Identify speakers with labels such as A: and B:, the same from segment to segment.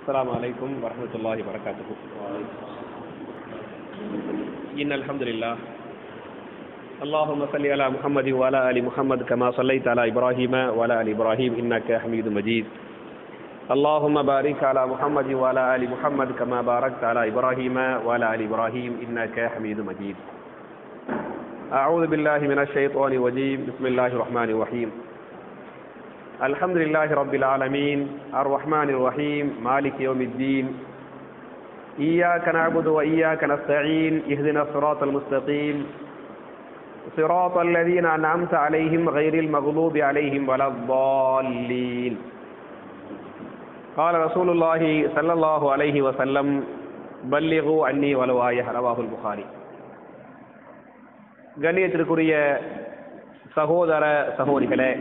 A: السلام عليكم ورحمة الله وبركاته إن الحمد لله اللهم صل على محمد وعلى آل محمد كما صليت على إبراهيم وعلى آل إبراهيم إنك حميد مجيد اللهم بارك على محمد وعلى آل محمد كما باركت على إبراهيم وعلى آل إبراهيم إنك حميد مجيد أعوذ بالله من الشيطان الرجيم بسم الله الرحمن الرحيم الحمد لله رب العالمين الرحمن الرحيم مالك يوم الدين إياك نعبد وإياك نستعين اهدنا الصراط المستقيم صراط الذين أنعمت عليهم غير المغضوب عليهم ولا الضالين قال رسول الله صلى الله عليه وسلم بلغوا عني ولو آية رواه البخاري கண்ணியத்திற்குரிய சகோதர சகோதரிகளே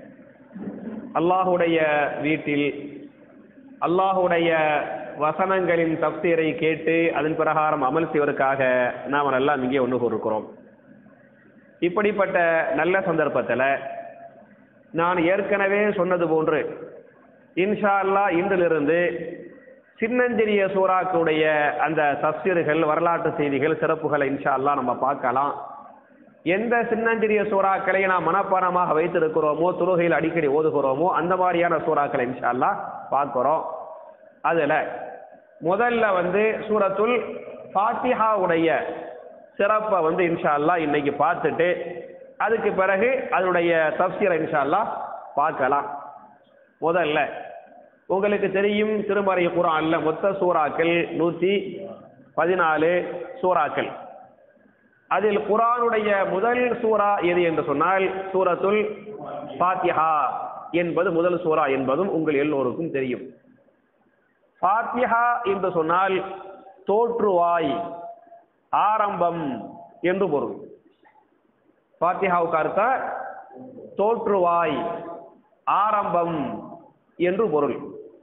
A: அல்லாஹுடைய வீட்டில் அல்லாஹுடைய வசனங்களின் தப்சீரை கேட்டு அதன் பிரகாரம் அமல் செய்வதற்காக நாம் எல்லாம் இங்கே ஒன்று கூறுக்கிறோம் இப்படிப்பட்ட நல்ல சந்தர்ப்பத்தில் நான் ஏற்கனவே சொன்னது போன்று இன்ஷா அல்லாஹ் இன்றிலிருந்து சின்னஞ்சிறிய சூறாக்களுடைய அந்த தப்சீர்கள் வரலாற்று செய்திகள் சிறப்புகளை இன்ஷா அல்லாஹ் நம்ம பார்க்கலாம் எந்த சின்னஞ்சிறிய சூறாக்களை நாம் மனப்பாடமாக வைத்திருக்கிறோமோ தொழுகையில் அடிக்கடி ஓதுகிறோமோ அந்த மாதிரியான சூறாக்களை இன்ஷா அல்லாஹ் பார்க்கிறோம் அதுல முதல்ல வந்து சூரத்துல் ஃபாத்திஹாவுடைய சிறப்பை வந்து இன்ஷா அல்லாஹ் இன்னைக்கு பார்த்துட்டு அதுக்கு பிறகு அதனுடைய தப்சீரை இன்ஷா அல்லாஹ் பார்க்கலாம் முதல்ல உங்களுக்கு தெரியும் திருமறை குரான்ல மொத்த சூறாக்கள் நூற்றி பதினாலு சூறாக்கள் அதில் குரானுடைய முதல் சூரா எது என்று சொன்னால் சூரத்துல் ஃபாத்திஹா என்பது முதல் சூரா என்பதும் உங்கள் எல்லோருக்கும் தெரியும் ஃபாத்திஹா என்று சொன்னால் தோற்றுவாய் ஆரம்பம் என்று பொருள் ஃபாத்திஹாவுக்கு அர்த்த தோற்றுவாய் ஆரம்பம் என்று பொருள்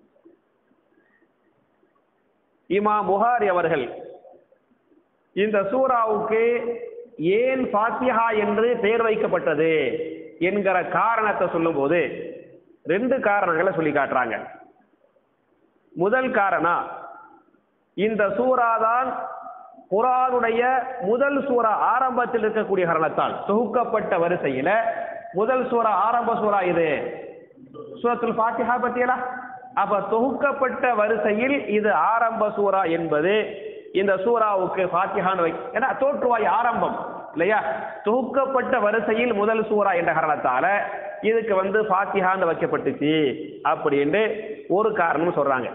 A: இமா புகாரி அவர்கள் இந்த சூறாவுக்கு ஏன் ஃபாத்திஹா என்று பெயர் வைக்கப்பட்டது என்கிற காரணத்தை சொல்லும்போது ரெண்டு காரணங்களை சொல்லி காட்டுறாங்க முதல் காரணம் இந்த சூறா தான் குரானுடைய முதல் சூறா ஆரம்பத்தில் இருக்கக்கூடிய காரணத்தால் தொகுக்கப்பட்ட வரிசையில முதல் சூறா ஆரம்ப சூறா இது சூரத்துல் ஃபாத்திஹா பத்தியலா அப்ப தொகுக்கப்பட்ட வரிசையில் இது ஆரம்ப சூறா என்பது இந்த சூறாவுக்கு ஃபாத்திஹான்னு வை ஏன்னா தோற்றுவாய் ஆரம்பம் இல்லையா தொகுக்கப்பட்ட வரிசையில் முதல் சூறா என்ற காரணத்தால இதுக்கு வந்து ஃபாத்திஹான்னு வைக்கப்பட்டுச்சு அப்படின்னு ஒரு காரணம் சொல்றாங்க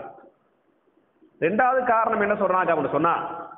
A: ரெண்டாவது காரணம் என்ன சொல்றாங்க அப்படின்னு சொன்னா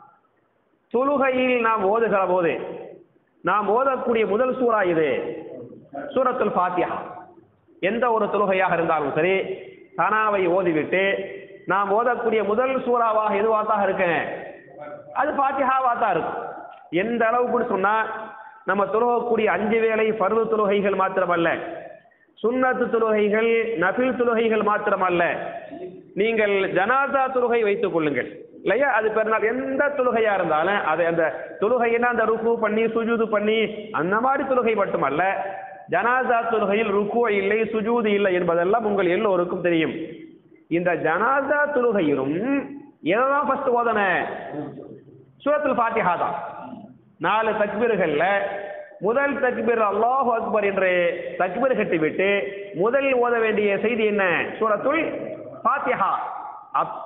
A: தொழுகையில் நாம் ஓதுகிற போது நாம் ஓதக்கூடிய முதல் சூறா இது சூரத்துல் ஃபாத்திஹா எந்த ஒரு தொழுகையாக இருந்தாலும் சரி சனாவை ஓதிவிட்டு நாம் ஓதக்கூடிய முதல் சூறாவாக எதுவாத்தாக இருக்கேன் அது ஃபாத்திஹாவா தான் இருக்கும் எந்த அளவுக்கு சொன்னா நம்ம தொழுகக்கூடிய அஞ்சு வேளை பருவ தொழுகைகள் மாத்திரமல்ல சுன்னத்து தொழுகைகள் நபில் தொழுகைகள் மாத்திரமல்ல நீங்கள் ஜனாதா தொழுகை வைத்துக் கொள்ளுங்கள் இல்லையா அது பெருநாள் எந்த தொழுகையா இருந்தாலும் அது அந்த தொழுகைன்னா அந்த ருக்கு பண்ணி சுஜூது பண்ணி அந்த மாதிரி தொழுகை மட்டுமல்ல ஜனாதா தொழுகையில் ருக்கு இல்லை சுஜூது இல்லை என்பதெல்லாம் உங்கள் எல்லோருக்கும் தெரியும் இந்த ஜனாதா தொழுகையிலும் எதான் ஃபர்ஸ்ட் ஓதன சூரத்துல் ஃபாத்திஹா தான் நாலு தக்பீர்கள்ல முதல் தக்பீர் அல்லாஹு அக்பர் என்று தக்பீர் கட்டிவிட்டு முதல் ஓத வேண்டிய செய்தி என்ன சூரத்துல் ஃபாத்திஹா அப்ப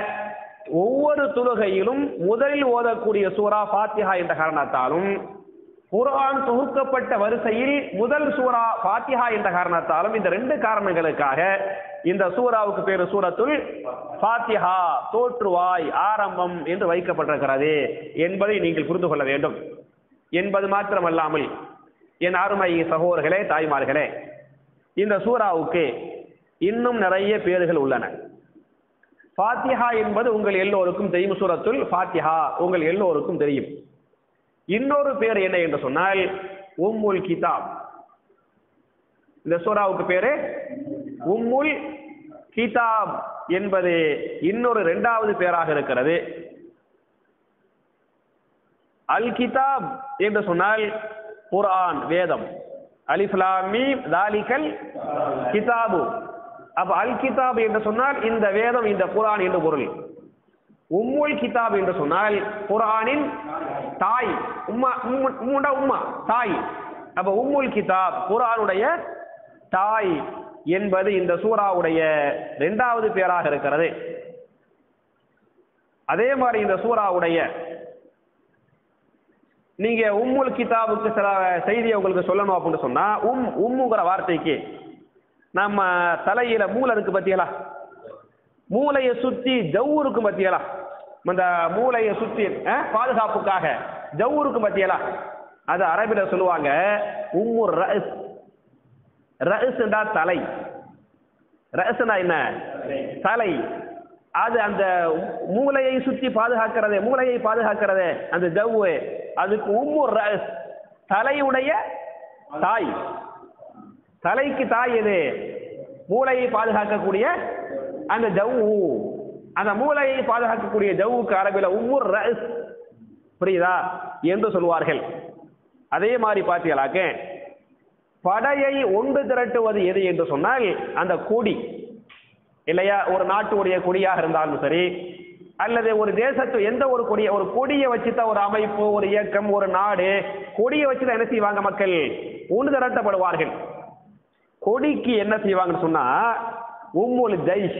A: ஒவ்வொரு தொழுகையிலும் முதலில் ஓதக்கூடிய சூரா ஃபாத்திஹா என்ற காரணத்தாலும் குர்ஆன் தொகுக்கப்பட்ட வரிசையில் முதல் சூரா ஃபாத்திஹா என்ற காரணத்தாலும் இந்த ரெண்டு காரணங்களுக்காக இந்த சூராவுக்கு பேரு சூரத்துல் ஃபாத்திஹா தோற்றுவாய் ஆரம்பம் என்று வைக்கப்பட்டிருக்கிறது என்பதை நீங்கள் புரிந்து கொள்ள வேண்டும் என்பது மாத்திரமல்லாமல் என் அருமை சகோதரர்களே தாய்மார்களே இந்த சூராவுக்கு இன்னும் நிறைய பேர்கள் உள்ளன ஃபாத்திஹா என்பது உங்கள் எல்லோருக்கும் தெரியும் சூரத்துல் ஃபாத்திஹா உங்கள் எல்லோருக்கும் தெரியும் இன்னொரு பேர் என்ன என்று சொன்னால் உம்முல் கிதாப் இந்த சூறாவுக்கு பேரு உம்முல் கிதாப் என்பது இன்னொரு இரண்டாவது பேராக இருக்கிறது அல் கிதாப் என்று சொன்னால் குர்ஆன் வேதம் அலிஃப்லாமீம் தாலிகல் கிதாபு அப்ப அல் கிதாப் என்று சொன்னால் இந்த வேதம் இந்த குரான் என்று பொருள் உம்முல் கிதாப் என்று சொன்னால் குரானின் தாய் உம்மா உம்மு- உம்முடா உம்மா தாய் அப்ப உம்முல் கிதாப் குரானுடைய தாய் என்பது இந்த சூராவுடைய இரண்டாவது பேராக இருக்கிறது அதே மாதிரி இந்த சூராவுடைய நீங்க உம்முல் கிதாபுக்கு சில செய்தியை உங்களுக்கு சொல்லணும் அப்படின்னு சொன்னா உம் உம்முங்கிற வார்த்தைக்கு நம்ம தலையில மூளை இருக்கு பத்தியலா மூளையை சுத்தி ஜவ்வு இருக்கு பத்தியலா அந்த மூளையை சுத்தி அஹ், பாதுகாப்புக்காக ஜவ்வு இருக்கு பத்தியலா அது அரபில சொல்லுவாங்க உம்மு ரஸ் ரஸ்ண்டா தலை ரஸ்னா என்ன தலை அது அந்த மூளையை சுத்தி பாதுகாக்கிறது மூளையை பாதுகாக்கிறது அந்த ஜவ்வு அதுக்கு உம்மு ரஸ் தலையுடைய தாய் தலைக்கு தாய் எது மூளையை பாதுகாக்கக்கூடிய அந்த ஜவ்வு அந்த மூளையை பாதுகாக்கக்கூடிய ஜவ்வுக்கு அரபில உம்முர் ரஸ் புரியுதா என்று சொல்வார்கள் அதே மாதிரி பார்த்தீங்களாக்க படையை ஒன்று திரட்டுவது எது என்று சொன்னால் அந்த கொடி இல்லையா ஒரு நாட்டுடைய கொடியாக இருந்தாலும் சரி அல்லது ஒரு தேசத்து எந்த ஒரு கொடிய ஒரு கொடியை வச்சுதான் ஒரு அமைப்பு ஒரு இயக்கம் ஒரு நாடு கொடியை வச்சு தான் என்ன செய்வாங்க மக்கள் ஒன்று திரட்டப்படுவார்கள் கொடிக்கு என்ன செய்வாங்கன்னு சொன்னா உம்முல் ஜெய்ஷ்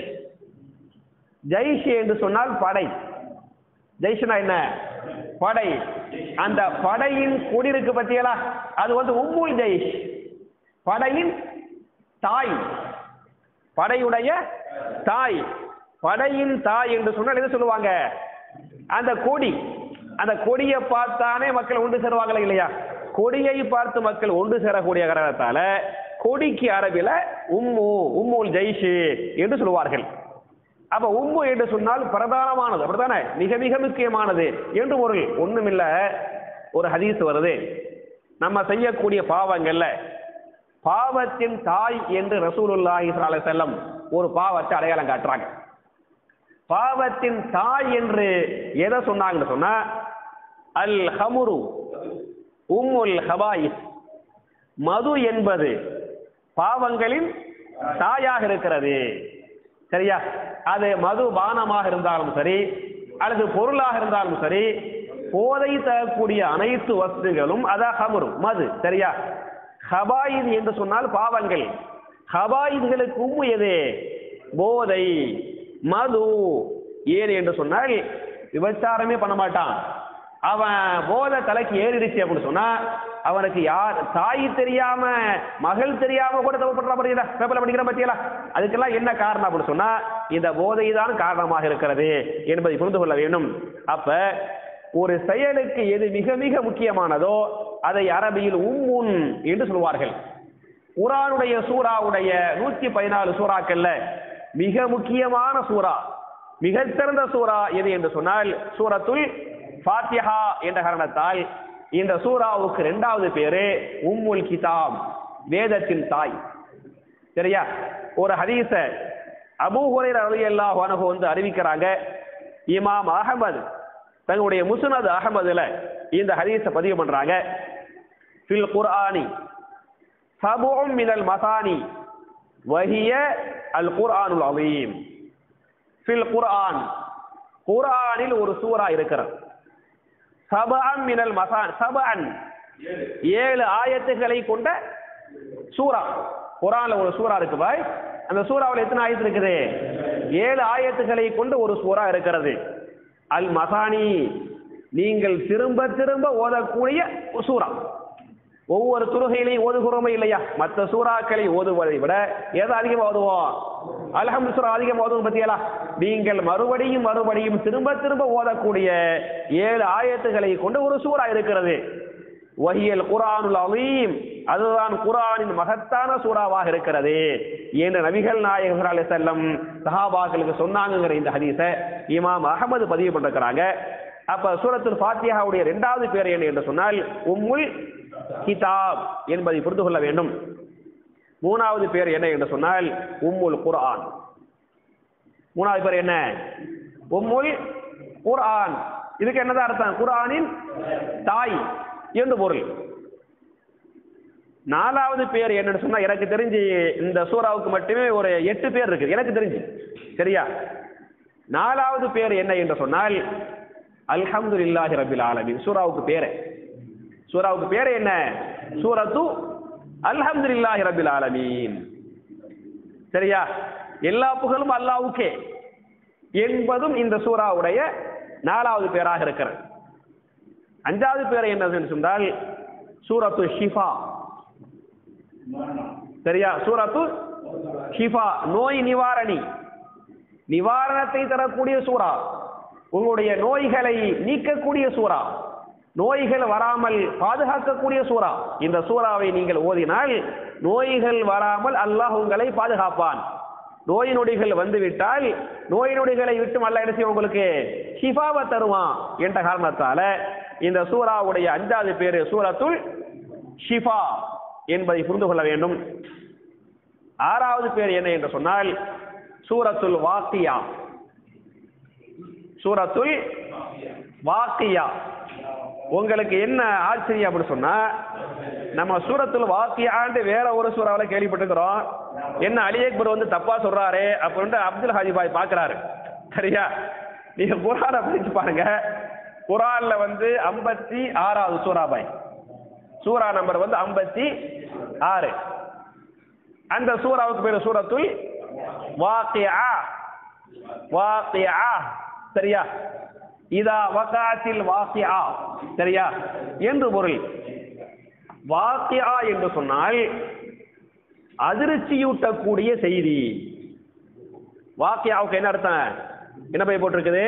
A: ஜெய்ஷ் என்று சொன்னால் படை ஜெய்ஷ்னா என்ன படை அந்த படையின் கொடி இருக்கு பத்தியலா அது வந்து உம்முல் ஜெய்ஷ் படையின் தாய் படையுடைய தாய் படையின் தாய் என்று சொன்னால் எது சொல்லுவாங்க அந்த கொடி அந்த கொடியை பார்த்தானே மக்கள் ஒன்று சேருவாங்களா இல்லையா கொடியை பார்த்து மக்கள் ஒன்று சேரக்கூடிய காரணத்தால கொடிக்கு அரபில உம்மு உம்முல் ஜெய்ஷு என்று சொல்லுவார்கள் அப்ப உம்மு என்று சொன்னால் பிரதானமானது அப்படித்தானே மிக மிக முக்கியமானது என்று பொருள் ஒண்ணுமில்ல ஒரு ஹதீஸ் வருது நம்ம செய்யக்கூடிய பாவங்கள்ல பாவத்தின் தாய் என்று ரசூலுல்லாஹி ஸல்லல்லாஹு அலைஹி வஸல்லம் ஒரு பாவத்தை அடையாளம் காட்டுறாங்க பாவத்தின் தாய் என்று எதை சொன்னாங்கன்னு சொன்னா அல் ஹமுரு உம்முல் ஹபாயிஸ் மது என்பது பாவங்களின் தாயாக இருக்கிறது சரியா அது மது பானமாக இருந்தாலும் சரி அல்லது பொருளாக இருந்தாலும் சரி போதை தரக்கூடிய அனைத்து வஸ்துகளும் அதான் ஹமுரு மது சரியா ஹபாயித் என்று சொன்னால் பாவங்கள் ஹபாயித்களுக்கு உம்மு எது போதை மது ஏன் என்று சொன்னால் விபச்சாரமே பண்ண மாட்டான் அவன் போதை தலைக்கு ஏறிடுச்சு அப்படின்னு சொன்னா அவனுக்கு யார் தாய் தெரியாம மகள் தெரியாம கூட தப்பு பண்றா பாத்தீங்களா பேப்பர்ல படிக்கிற பத்தியலா அதுக்கெல்லாம் என்ன காரணம் அப்படின்னு சொன்னா இந்த போதை தான் காரணமாக இருக்கிறது என்பதை புரிந்து கொள்ள வேண்டும் அப்ப ஒரு செயலுக்கு எது மிக மிக முக்கியமானதோ அதை அரபியில் உம்முன் என்று சொல்வார்கள் குரானுடைய சூறாவுடைய நூத்தி பதினாலு சூறாக்கள்ல மிக முக்கியமான சூறா மிகச்சிறந்த சூறா எது என்று சொன்னால் சூரத்துல் ஃபாத்திஹா என்ற காரணத்தால் இந்த சூறாவுக்கு இரண்டாவது பேரு உம்முல் கிதாப் வேதத்தின் தாய் சரியா ஒரு ஹதீஸ அபூ ஹுரைரா ரலியல்லாஹு அன்ஹு வந்து அறிவிக்கிறாங்க இமாம் அகமது தங்களுடைய முஸ்னத் அகமதுல இந்த ஹதீஸ பதிவு பண்றாங்க ஃபில் குர்ஆனி சபும் மினல் மசானி வஹிய அல் குர்ஆனுல் அலீம் ஃபில் குர்ஆன் குர்ஆனில் ஒரு சூரா இருக்கிறது சபஅன் மினல் மசான் சபஅன் ஏழு ஆயத்துகளை கொண்ட சூரா குர்ஆன்ல ஒரு சூரா இருக்கு பாய் அந்த சூறாவில் எத்தனை ஆயத்து இருக்குது ஏழு ஆயத்துகளை கொண்டு ஒரு சூரா இருக்கிறது அல் மசானி நீங்கள் திரும்ப திரும்ப ஓதக்கூடிய ஒரு சூரா ஒவ்வொரு தொழுகையிலையும் ஓதுகிறோமே இல்லையா மற்ற சூறாக்களை ஓதுவதை விட எதை அதிகமாக ஓதுவோம் அல்ஹம்து சூரா அதிகமாக ஓதுவோம் பத்தியலா நீங்கள் மறுபடியும் மறுபடியும் திரும்ப திரும்ப ஓதக்கூடிய ஏழு ஆயத்துகளை கொண்டு ஒரு சூறா இருக்கிறது வஹியல் குரானுல் அலீம் அதுதான் குரானின் மகத்தான சூறாவாக இருக்கிறது என்று நபிகள் நாயகர் அலி செல்லம் சஹாபாக்களுக்கு சொன்னாங்கங்கிற இந்த ஹதீஸை இமாம் அகமது பதிவு பண்ணிருக்கிறாங்க அப்ப சூரத்துல் ஃபாத்தியாவுடைய இரண்டாவது பேர் என்ன என்று சொன்னால் உம்முல் கிதாப் என்பதை புரிந்து கொள்ள வேண்டும் மூணாவது பேர் என்ன என்று சொன்னால் உம்முல் குர்ஆன் மூணாவது பேர் என்ன உம்முல் குர்ஆன் இதுக்கு என்னதான் அர்த்தம் குர்ஆனின் தாய் என்று பொருள் நாலாவது பேர் என்னன்னு சொன்னா எனக்கு தெரிஞ்சு இந்த சூறாவுக்கு மட்டுமே ஒரு எட்டு பேர் இருக்கு எனக்கு தெரிஞ்சு சரியா நாலாவது பேர் என்ன என்று சொன்னால் அல்ஹம்துலில்லாஹி ரபில் ஆலமீன் சூறாவுக்கு பேரு சூறாவுக்கு பேரு என்ன சூரத்து அல்ஹம்துலில்லாஹி ரபில் ஆலமீன் சரியா எல்லா புகழும் அல்லாவுக்கே என்பதும் இந்த சூறாவுடைய நாலாவது பேராக இருக்கிறது அஞ்சாவது பேர் என்னன்னு சொன்னால் சூரத்து ஷிஃபா சரியா சூரத்து ஷிஃபா நோய் நிவாரணி நிவாரணத்தை தரக்கூடிய சூறா உங்களுடைய நோய்களை நீக்கக்கூடிய சூறா நோய்கள் வராமல் பாதுகாக்கக்கூடிய சூறா இந்த சூறாவை நீங்கள் ஓதினால் நோய்கள் வராமல் அல்லாஹ் உங்களை பாதுகாப்பான் நோய் நொடிகள் வந்துவிட்டால் நோய் நொடிகளை விட்டு அல்ல என்ன செய்யும் உங்களுக்கு ஷிஃபாவை தருவான் என்ற காரணத்தால இந்த சூறாவுடைய அஞ்சாவது பேரு சூரத்துல் ஷிஃபா என்பதை புரிந்து கொள்ள வேண்டும் ஆறாவது பேர் என்ன என்று சொன்னால் சூரத்துல் வாக்கியா சூரத்துல் வாக்கியா உங்களுக்கு என்ன ஆச்சரியம் அப்படின்னு சொன்னா நம்ம சூரத்துல் வாக்கியாண்டு வேற ஒரு சூறாவில் கேள்விப்பட்டிருக்கிறோம் என்ன அலி அக்பர் வந்து தப்பா சொல்றாரு அப்படின்ட்டு அப்துல் ஹாஜிபாய் பாக்குறாரு சரியா நீங்க குரானை படிச்சு பாருங்க குரான்ல வந்து ஐம்பத்தி ஆறாவது சூறா பாய் சூரா நம்பர் வந்து ஐம்பத்தி ஆறு அந்த சூறாவுக்கு பேரு சூரத்துல் வாக்கியா வாக்கியா சரியா இதா வகாத்தில் வாக்கியா சரியா என்று பொருள் வாக்கியா என்று சொன்னால் அதிர்ச்சியூட்டக்கூடிய செய்தி வாக்கியாவுக்கு என்ன அர்த்தம் என்ன போய் போட்டிருக்குது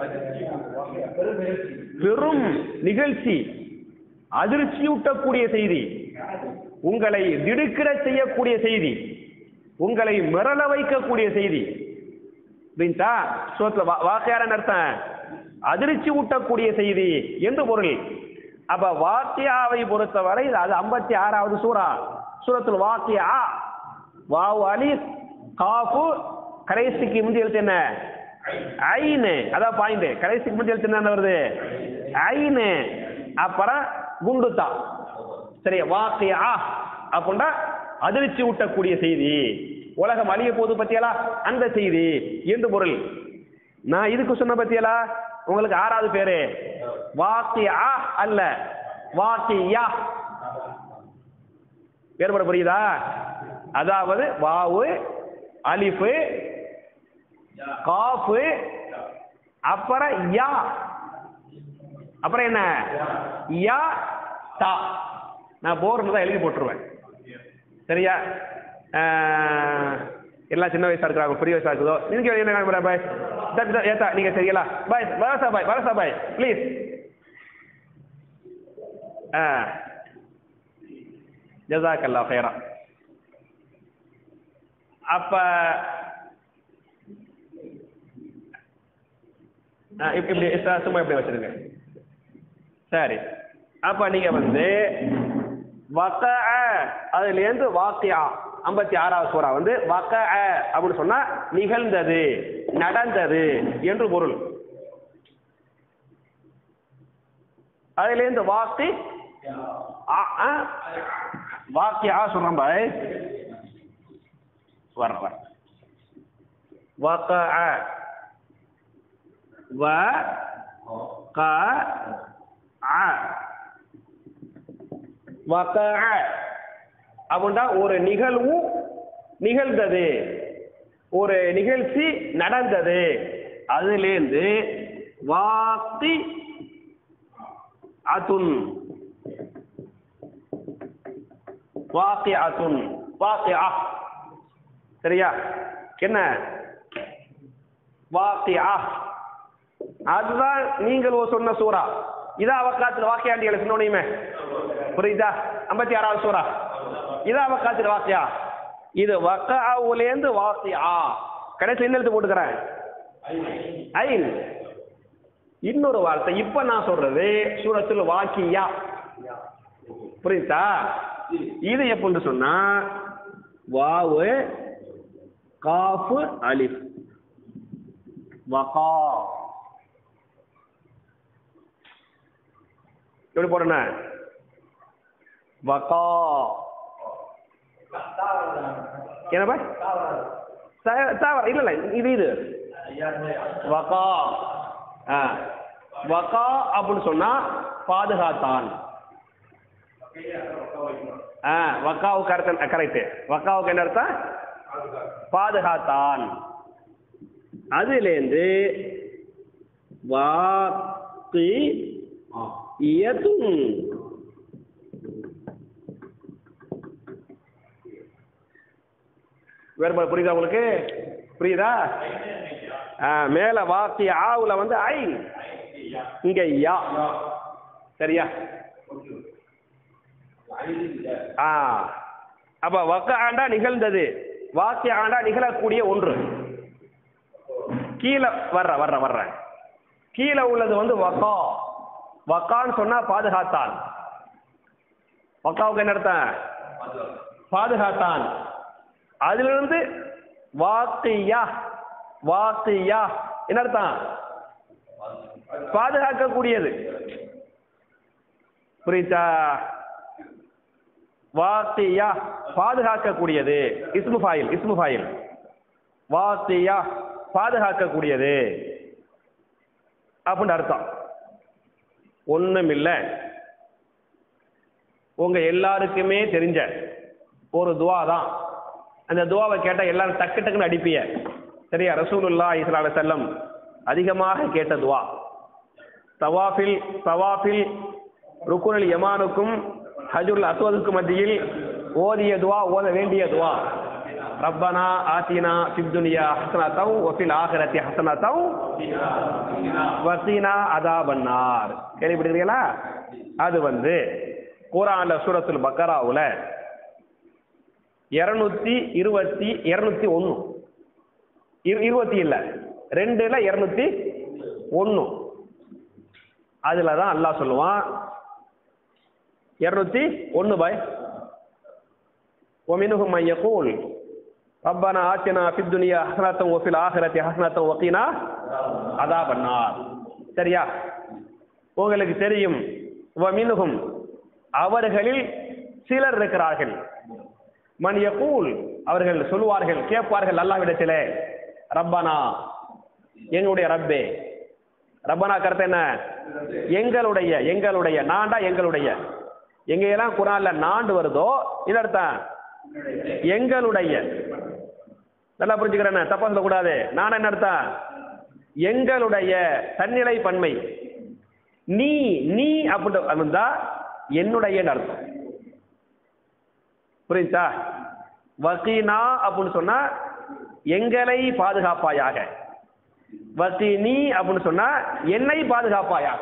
A: பெரும் நிகழ்ச்சி அதிர்ச்சியூட்டக்கூடிய செய்தி உங்களை திடுக்கிட செய்யக்கூடிய செய்தி உங்களை மிரள வைக்கக்கூடிய செய்தி புரிஞ்சா சோத்துல வாக்கையாரன் அர்த்தம் அதிர்ச்சி ஊட்டக்கூடிய செய்தி என்று பொருள் அப்ப வாக்கியாவை பொறுத்தவரை அது ஐம்பத்தி ஆறாவது சூறா சூரத்தில் வாக்கியா வாவு அலி காஃபு கடைசிக்கு முந்தி எழுத்து என்ன ஐனு அதான் பாயிண்ட் கடைசிக்கு முந்தி எழுத்து என்ன வருது ஐனு அப்புறம் குண்டுத்தா சரி வாக்கியா அப்படின்னா அதிர்ச்சி ஊட்டக்கூடிய செய்தி உலகம் அழிய போது பத்தியலா அந்த செய்தி என்று பொருள் நான் இதுக்கு சொன்ன பத்தியலா உங்களுக்கு ஆறாவது பேரு வாக்கியா அல்ல வாக்கியா வேறுபட புரியுதா அதாவது வாவு அலிஃபு காஃபு அப்புறம் யா அப்புறம் என்ன யா தா நான் போர்னு தான் எழுதி போட்டுருவேன் சரியா எல்லாம் சின்ன வயசா இருக்கிறாங்க பெரிய வயசா இருக்குதோ நீங்க என்ன காமிக்கிறா பாய் ஏத்தா நீங்க சரிங்களா பாய் வரசா பாய் வரசா பாய் ப்ளீஸ் ஜசாக் அல்லா ஃபேரா அப்ப இப்படி சும்மா இப்படி வச்சிருங்க சரி அப்ப நீங்க வந்து வக்க அதுலேருந்து வாக்கியா ஐம்பத்தி ஆறாவது சூறா வந்து வக்க அப்படின்னு சொன்னா நிகழ்ந்தது நடந்தது என்று பொருள் அதுலேருந்து வாக்கி வாக்கியா சொல்றேன் பாய் வர வர வக்க வ க அ வக அப்படின்னா ஒரு நிகழ்வு நிகழ்ந்தது ஒரு நிகழ்ச்சி நடந்தது அதுலேருந்து வாத்தி அதுன் வாக்கி அதுன் வாக்கி ஆ சரியா என்ன வாக்கி ஆ அதுதான் நீங்கள் சொன்ன சூறா இதா அவக்காத்துல வாக்கியாண்டிகளை சொன்னோனையுமே புரியுதா ஐம்பத்தி ஆறாவது சூறா இதா அவக்காத்துல வாக்கியா இது வக்காவுலேருந்து வாக்கியா கடைசி என்ன எழுத்து போட்டுக்கிறேன் ஐன் இன்னொரு வார்த்தை இப்ப நான் சொல்றது சூரத்தில் வாக்கியா புரியுதா இது எப்படின்னு சொன்னா வாவு காஃபு அலிஃப் வகா எப்படி போடுறேன் வகா என்னப்பா ச- தாவர இல்ல இல்ல இது இது வகா ஆ வகா அப்படின்னு சொன்னா பாதுகாத்தான் ஆ வக்காவுக்கு அர்த்தம் கரெக்ட் வக்காவுக்கு என்ன அர்த்தம் பாதுகாத்தான் அதுலேருந்து வாக்கி இயதும் வேறுபாடு புரியுதா உங்களுக்கு புரியுதா ஆ, மேல வாக்கி ஆவுல வந்து ஐ இங்க யா சரியா ஆ அப்ப வக்க ஆண்டா நிகழ்ந்தது வாக்கிய ஆண்டா நிகழக்கூடிய ஒன்று கீழே வர்ற வர்ற வர்ற கீழே உள்ளது வந்து வக்கா வக்கான்னு சொன்னா பாதுகாத்தான் வக்காவுக்கு என்ன அர்த்தம் பாதுகாத்தான் அதிலிருந்து வாக்கியா வாக்கியா என்ன அர்த்தம் பாதுகாக்கக்கூடியது புரியுதா வாக்கியா பாதுகாக்கக்கூடியது இஸ்மு ஃபாயில் இஸ்மு ஃபாயில் வாக்கியா பாதுகாக்கக்கூடியது அப்படின்னு அர்த்தம் ஒண்ணுமில்ல உங்க எல்லாருக்குமே தெரிஞ்ச ஒரு துவா தான் அந்த துவாவை கேட்டா எல்லாரும் டக்கு டக்குன்னு அடிப்பிய சரியா ரசூலுல்லா இஸ்லால செல்லம் அதிகமாக கேட்ட துவா தவாஃபில் தவாஃபில் ருக்குனல் யமானுக்கும் ஹஜுல் அஸ்வதுக்கும் மத்தியில் ஓதிய துவா ஓத வேண்டிய துவா ரப்பனா ஆத்தினா ஃபித்துனியா ஹசனத்தவ் வஃபில் ஆஹிரத்தி ஹசனத்தவ் வசீனா அதாபன்னார் கேள்விப்படுகிறீங்களா அது வந்து குரான்ல சூரத்துல் பக்கராவுல இருநூத்தி இருபத்தி இருநூத்தி ஒன்று இருபத்தி இல்லை ரெண்டுல இருநூத்தி ஒன்று அதில் தான் அல்லாஹ் சொல்லுவான் இருநூத்தி ஒன்று பாய் ومنهم من يقول ربنا آتنا في الدنيا حسنة وفي الآخرة حسنة وقنا عذاب النار சரியா உங்களுக்கு தெரியும் ومنهم அவர்களில் சிலர் இருக்கிறார்கள் மன் யகூல் அவர்கள் சொல்வார்கள் கேட்பார்கள் அல்லாஹ்விடத்திலே ரப்பனா எங்களுடைய ரப்பே ரப்பனா கருத்து என்ன எங்களுடைய எங்களுடைய நான்டா எங்களுடைய எங்க எல்லாம் குரான்ல நாண்டு வருதோ இது அர்த்தம் எங்களுடைய நல்லா புரிஞ்சுக்கிறேன் தப்பா சொல்லக்கூடாது நான் என்ன அர்த்தம் எங்களுடைய தன்னிலை பன்மை நீ நீ அப்படி இருந்தா என்னுடைய அர்த்தம் புரியுதா வக்கீனா அப்படின்னு சொன்னா எங்களை பாதுகாப்பாயாக வக்கீனி அப்படின்னு சொன்னா என்னை பாதுகாப்பாயாக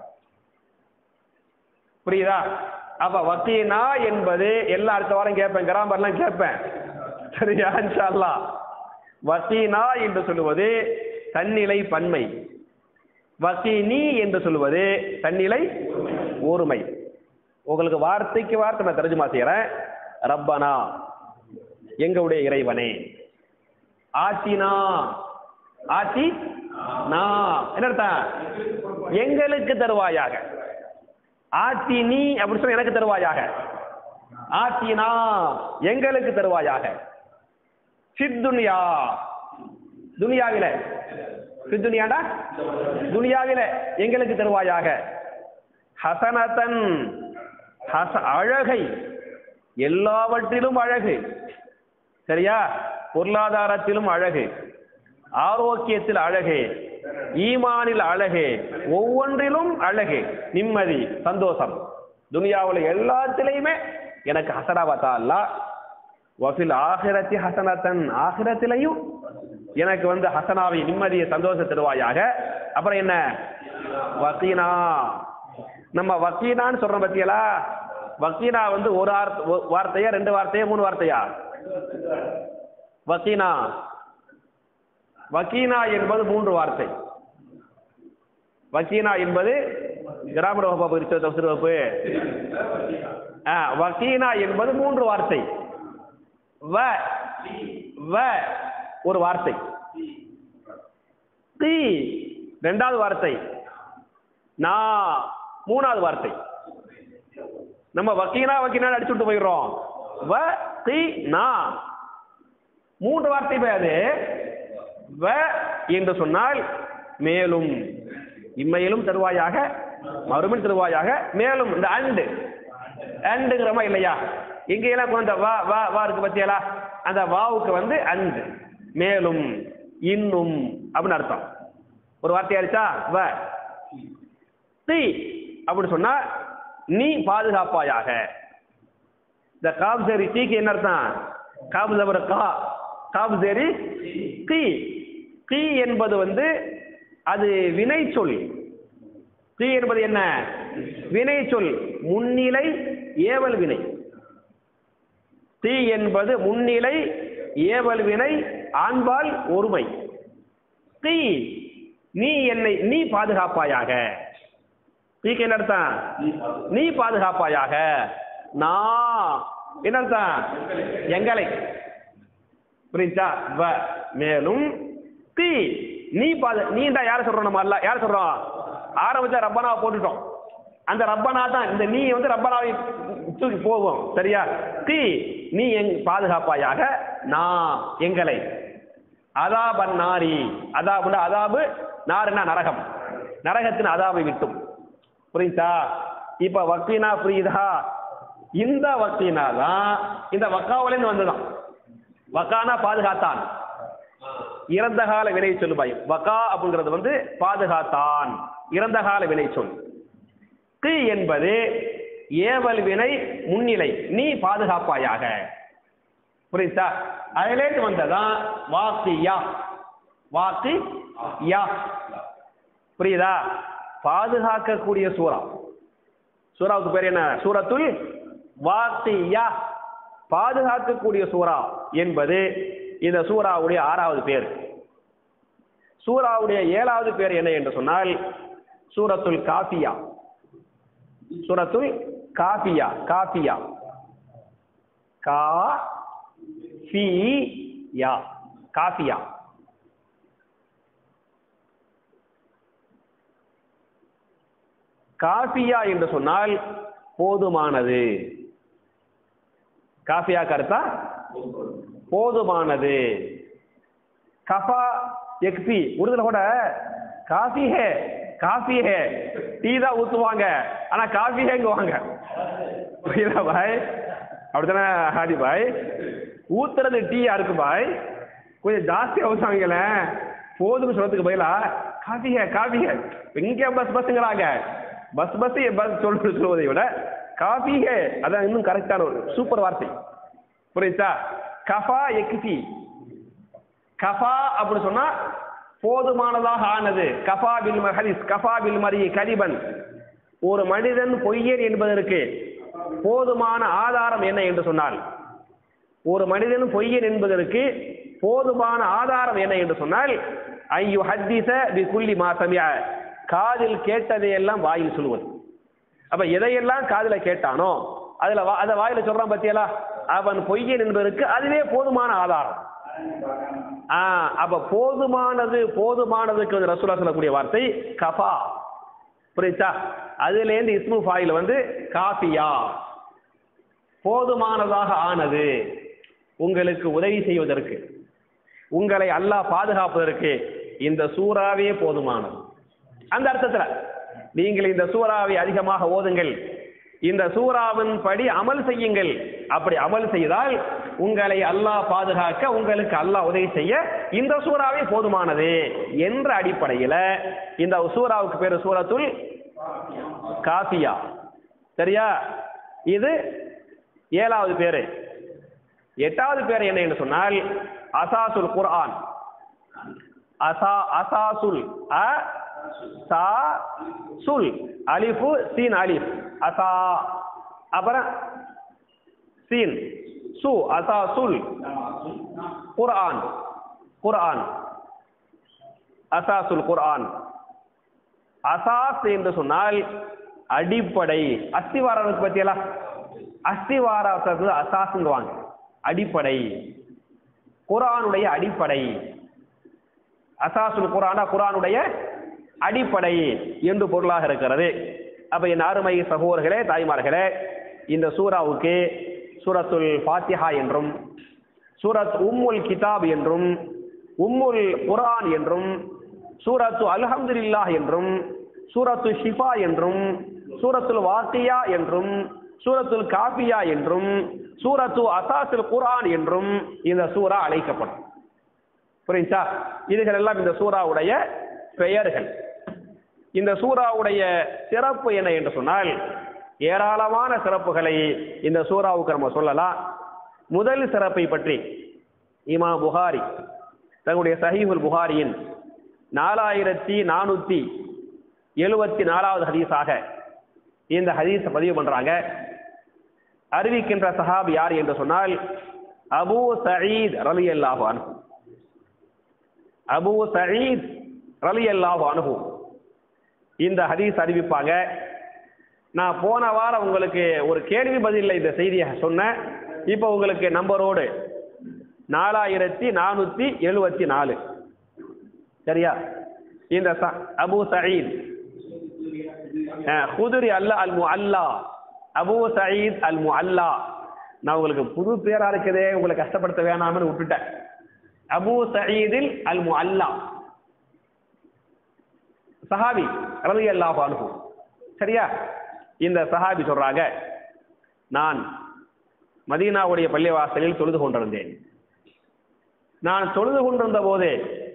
A: புரியுதா அப்ப வக்கீனா என்பது எல்லா அடுத்த வாரம் கேட்பேன் கிராமர்லாம் கேட்பேன் சரியா இன்ஷா அல்லாஹ் வக்கீனா என்று சொல்லுவது தன்னிலை பன்மை வக்கீனி என்று சொல்லுவது தன்னிலை ஒருமை உங்களுக்கு வார்த்தைக்கு வார்த்தை நான் தர்ஜுமா செய்யறேன் ரப்பனா எங்களுடைய இறைவனே ஆத்தினா ஆத்தி நா என்ன அர்த்தம் எங்களுக்கு தருவாயாக ஆத்தி நீ அப்படின்னு சொன்னா எனக்கு தருவாயாக ஆத்தினா எங்களுக்கு தருவாயாக சித்துனியா துனியாவில சித்துனியாடா துனியாவில எங்களுக்கு தருவாயாக ஹசனதன் ஹச அழகை எல்லாவற்றிலும் அழகு சரியா பொருளாதாரத்திலும் அழகு ஆரோக்கியத்தில் அழகு ஈமானில் அழகு ஒவ்வொன்றிலும் அழகு நிம்மதி சந்தோஷம் துனியாவில் எல்லாத்திலையுமே எனக்கு ஹசனாவத்தா அல்ல வஃபில் ஆகிரத்தி ஹசனத்தன் ஆகிரத்திலையும் எனக்கு வந்து ஹசனாவை நிம்மதியை சந்தோஷம் தருவாயாக அப்புறம் என்ன வக்கீனா நம்ம வக்கீனான்னு சொல்றோம் பத்தியலா வக்கீனா வந்து ஒரு வார்த்தை ஒரு வார்த்தையா ரெண்டு வார்த்தையா மூணு வார்த்தையா வக்கீனா வக்கீனா என்பது மூன்று வார்த்தை வக்கீனா என்பது கிராம வகுப்பு பிரித்த தப்சீர் வகுப்பு ஆ, வக்கீனா என்பது மூன்று வார்த்தை வ வ ஒரு வார்த்தை தி ரெண்டாவது வார்த்தை நா மூணாவது வார்த்தை நம்ம வக்கீனா வக்கீனா அடிச்சு விட்டு போயிடுறோம் வ தி நா மூன்று வார்த்தை பேரு வ என்று சொன்னால் மேலும் இம்மையிலும் தருவாயாக மறுமையில் தருவாயாக மேலும் இந்த அண்டு அண்டுங்கிறமா இல்லையா எங்கெல்லாம் கொண்டு வந்த வா வா வா இருக்கு பத்தியலா அந்த வாவுக்கு வந்து அண்டு மேலும் இன்னும் அப்படின்னு அர்த்தம் ஒரு வார்த்தையா இருக்கா வ தி அப்படின்னு சொன்னா நீ பாதுகாப்பாயாக இந்த காப் சரி தீக்கு என்ன அர்த்தம் காபு தவிர கா காபு சரி தீ தீ என்பது வந்து அது வினை சொல் தீ என்பது என்ன வினை சொல் முன்னிலை ஏவல் வினை தீ என்பது முன்னிலை ஏவல் வினை ஆண்பால் ஒருமை தீ நீ என்னை நீ பாதுகாப்பாயாக தீக்கு என்ன அர்த்தம் நீ பாதுகாப்பாயாக நான் என்ன அர்த்தம் எங்களை புரிஞ்சா வ மேலும் தீ நீ பாது நீ தான் யார சொல்றோம் நம்ம அல்ல யார சொல்றோம் ஆரம்பிச்சா ரப்பனாவை போட்டுட்டோம் அந்த ரப்பனா தான் இந்த நீ வந்து ரப்பனாவை தூக்கி போகும் சரியா தீ நீ எங் பாதுகாப்பாயாக நான் எங்களை அதாபன் நாரி அதாபுனா அதாபு நாருன்னா நரகம் நரகத்தின் அதாபை விட்டும் புரியுதா இப்ப வக்கீனா புரியுதா இந்த வக்கீனா தான் இந்த வக்காவிலேருந்து வந்ததான் வக்கானா பாதுகாத்தான் இறந்த கால வினை சொல்லு பாய் வக்கா அப்படிங்கிறது வந்து பாதுகாத்தான் இறந்த கால வினை சொல் கு என்பது ஏவல் வினை முன்னிலை நீ பாதுகாப்பாயாக புரியுதா அதிலேட்டு வந்ததான் வாக்கு யா வாக்கு யா புரியுதா பாதுகாக்கக்கூடிய சூறா சூறாவுக்கு பேர் என்ன சூரத்துல் வாக்கியா பாதுகாக்கக்கூடிய சூறா என்பது இந்த சூறாவுடைய ஆறாவது பேர் சூறாவுடைய ஏழாவது பேர் என்ன என்று சொன்னால் சூரத்துல் காஃபியா சூரத்துல் காஃபியா காஃபியா கா ஃபி யா காஃபியா காஃபியா என்று சொன்னால் போதுமானது காஃபியா கருத்தா போதுமானது கஃபா எக்ஸி உருதுல கூட காஃபி ஹே காஃபி ஹே டீ தான் ஊத்துவாங்க ஆனா காஃபி ஹேங்குவாங்க புரியுதா பாய் அப்படித்தானே ஹாடி பாய் ஊத்துறது டீயா இருக்கு பாய் கொஞ்சம் ஜாஸ்தியா ஊத்துவாங்கல்ல போதும்னு சொல்றதுக்கு பதிலா காஃபி ஹே காஃபி ஹே எங்க பஸ் பஸ்ங்கிறாங்க பஸ் பஸ் பஸ் சொல்றது சொல்வதை விட காஃபி ஹே அதான் இன்னும் கரெக்டான ஒரு சூப்பர் வார்த்தை புரியுதா கஃபா எக்ஸி கஃபா அப்படின்னு சொன்னா போதுமானதாக ஆனது கஃபா பில் ஹரிஸ் கஃபா பில் மரி கரிபன் ஒரு மனிதன் பொய்யன் என்பதற்கு போதுமான ஆதாரம் என்ன என்று சொன்னால் ஒரு மனிதன் பொய்யன் என்பதற்கு போதுமான ஆதாரம் என்ன என்று சொன்னால் ஐயு ஹத்திச பி குல்லி மாசமியா காதில் கேட்டதையெல்லாம் வாயில் சொல்லுவது அப்ப எதையெல்லாம் காதுல கேட்டானோ அதுல வா- அதை வாயில சொல்றான் பத்தியலா அவன் பொய்யன் என்பதற்கு அதுவே போதுமான ஆதாரம் ஆ, அப்ப போதுமானது போதுமானதுக்கு வந்து ரசூலா சொல்லக்கூடிய வார்த்தை கஃபா புரியுதா அதுல இருந்து இஸ்மு ஃபாயில் வந்து காஃபியா போதுமானதாக ஆனது உங்களுக்கு உதவி செய்வதற்கு உங்களை அல்லாஹ் பாதுகாப்பதற்கு இந்த சூறாவே போதுமானது அந்த அர்த்தத்துல நீங்கள் இந்த சூறாவை அதிகமாக ஓதுங்கள் இந்த சூறாவின் படி அமல் செய்யுங்கள் அப்படி அமல் செய்தால் உங்களை அல்லாஹ் பாதுகாக்க உங்களுக்கு அல்லாஹ் உதவி செய்ய இந்த சூறாவே போதுமானது என்ற அடிப்படையில இந்த சூறாவுக்கு பேரு சூரத்துல் காஃபியா சரியா இது ஏழாவது பேரு எட்டாவது பேர் என்ன என்று சொன்னால் அசாசுல் குர்ஆன் அசா அசாசுல் அ சா சுல் அலிஃபு சீன் அலிஃப் அசா அப்புறம் சீன் சு அசா சுல் குர்ஆன் குர்ஆன் அசாசுல் குர்ஆன் அசாஸ் என்று சொன்னால் அடிப்படை அஸ்திவாரம் இருக்கு பத்தியலா அஸ்திவாரத்துக்கு அசாசுங்குவாங்க அடிப்படை குர்ஆனுடைய அடிப்படை அசாசுல் குர்ஆனா குர்ஆனுடைய அடிப்படை என்று பொருளாக இருக்கிறது அப்ப என் அருமை சகோதரர்களே தாய்மார்களே இந்த சூறாவுக்கு சூரத்துல் ஃபாத்திஹா என்றும் சூரத் உம்முல் கிதாப் என்றும் உம்முல் குர்ஆன் என்றும் சூரத்து அல்ஹம்துலில்லாஹ் என்றும் சூரத்து ஷிஃபா என்றும் சூரத்துல் வாக்கியா என்றும் சூரத்துல் காபியா என்றும் சூரத்து அசாசுல் குர்ஆன் என்றும் இந்த சூரா அழைக்கப்படும் புரியுதா இதுகள் எல்லாம் இந்த சூறாவுடைய பெயர்கள் இந்த சூறாவுடைய சிறப்பு என்ன என்று சொன்னால் ஏராளமான சிறப்புகளை இந்த சூறாவுக்கு நம்ம சொல்லலாம் முதல் சிறப்பை பற்றி இமா புகாரி தன்னுடைய சஹீஹுல் புகாரியின் நாலாயிரத்தி நானூத்தி எழுபத்தி நாலாவது ஹதீஸாக இந்த ஹதீஸை பதிவு பண்றாங்க அறிவிக்கின்ற சஹாபி யார் என்று சொன்னால் அபூ சயீத் ரலி அல்லாஹு அன்ஹு அபூ சயீத் ரலி அல்லாஹு அன்ஹு இந்த ஹதீஸ் அறிவிப்பாங்க நான் போன வாரம் உங்களுக்கு ஒரு கேள்வி பதிலில் இந்த செய்தியை சொன்னேன் இப்போ உங்களுக்கு நம்பரோடு நாலாயிரத்தி நானூத்தி எழுபத்தி நாலு சரியா இந்த ச- அபூ சயீத் குதிரி அல்ல அல் மு அல்லா அபூ சயீத் அல் மு அல்லா நான் உங்களுக்கு புது பேரா இருக்குதே உங்களை கஷ்டப்படுத்த வேணாம்னு விட்டுட்டேன் அபூ சயீதில் அல் மு அல்லா சஹாபி ரவி அல்லாஹ் அனுகு சரியா இந்த சஹாபி சொல்றாங்க நான் மதீனாவுடைய பள்ளிவாசலில் தொழுது கொண்டிருந்தேன் நான் தொழுது கொண்டிருந்த போது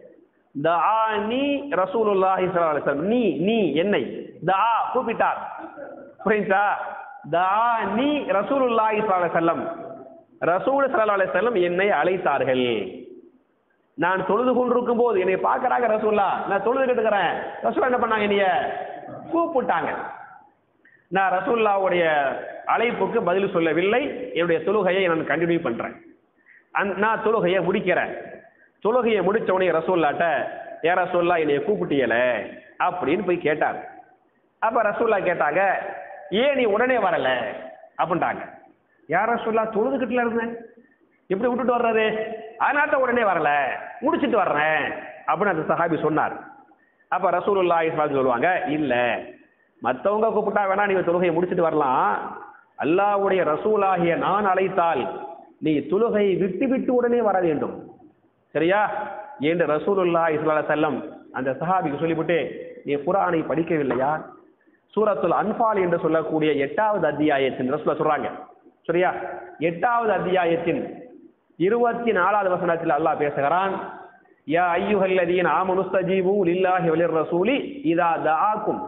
A: தஆனி ரசூலுல்லாஹி ஸல்லல்லாஹு அலைஹி வஸல்லம் நீ நீ என்னை தஆ கூப்பிட்டார் புரியுதா தஆனி ரசூலுல்லாஹி ஸல்லல்லாஹு அலைஹி வஸல்லம் ரசூல் ஸல்லல்லாஹு அலைஹி வஸல்லம் என்னை அழைத்தார்கள் நான் தொழுது கொண்டிருக்கும் போது என்னை பார்க்கறாங்க ரசூல்லா நான் தொழுதுகிட்டு இருக்கிறேன் ரசூல்லா என்ன பண்ணாங்க என்னைய கூப்பிட்டாங்க நான் ரசூல்லாவுடைய அழைப்புக்கு பதில் சொல்லவில்லை என்னுடைய தொழுகையை நான் கண்டினியூ பண்றேன் அந்- நான் தொழுகையை முடிக்கிறேன் தொழுகையை முடிச்ச உடனே ரசூல்லாட்ட ஏ ரசூல்லா என்னைய கூப்பிட்டியல அப்படின்னு போய் கேட்டார் அப்ப ரசூல்லா கேட்டாங்க ஏன் நீ உடனே வரல அப்படின்ட்டாங்க யார் ரசூல்லா தொழுதுகிட்டுல இருந்தேன் எப்படி விட்டுட்டு வர்றது அதனால தான் உடனே வரல முடிச்சிட்டு வர்றேன் அப்படின்னு அந்த சஹாபி சொன்னார் அப்ப ரசூலுல்லாஹி ஸல்லல்லாஹு அலைஹி சொல்லுவாங்க இல்ல மத்தவங்க கூப்பிட்டா வேணா நீங்க தொழுகையை முடிச்சிட்டு வரலாம் அல்லாஹ்வுடைய ரசூலாகிய நான் அழைத்தால் நீ தொழுகையை விட்டு விட்டு உடனே வர வேண்டும் சரியா என்று ரசூலுல்லாஹி ஸல்லல்லாஹு அலைஹி வஸல்லம் அந்த சஹாபிக்கு சொல்லிவிட்டு நீ குர்ஆனை படிக்கவில்லையா சூரத்துல் அன்ஃபால் என்று சொல்லக்கூடிய எட்டாவது அத்தியாயத்தின் ரசூலா சொல்றாங்க சரியா எட்டாவது அத்தியாயத்தின் இருபத்தி நாலாவது வசனத்தில் அல்லாஹ் பேசுகிறான் யா ஐயுஹல்லதீன ஆமனுஸ்தஜீபு லில்லாஹி வலிர் ரசூலி இதா தஆக்கும்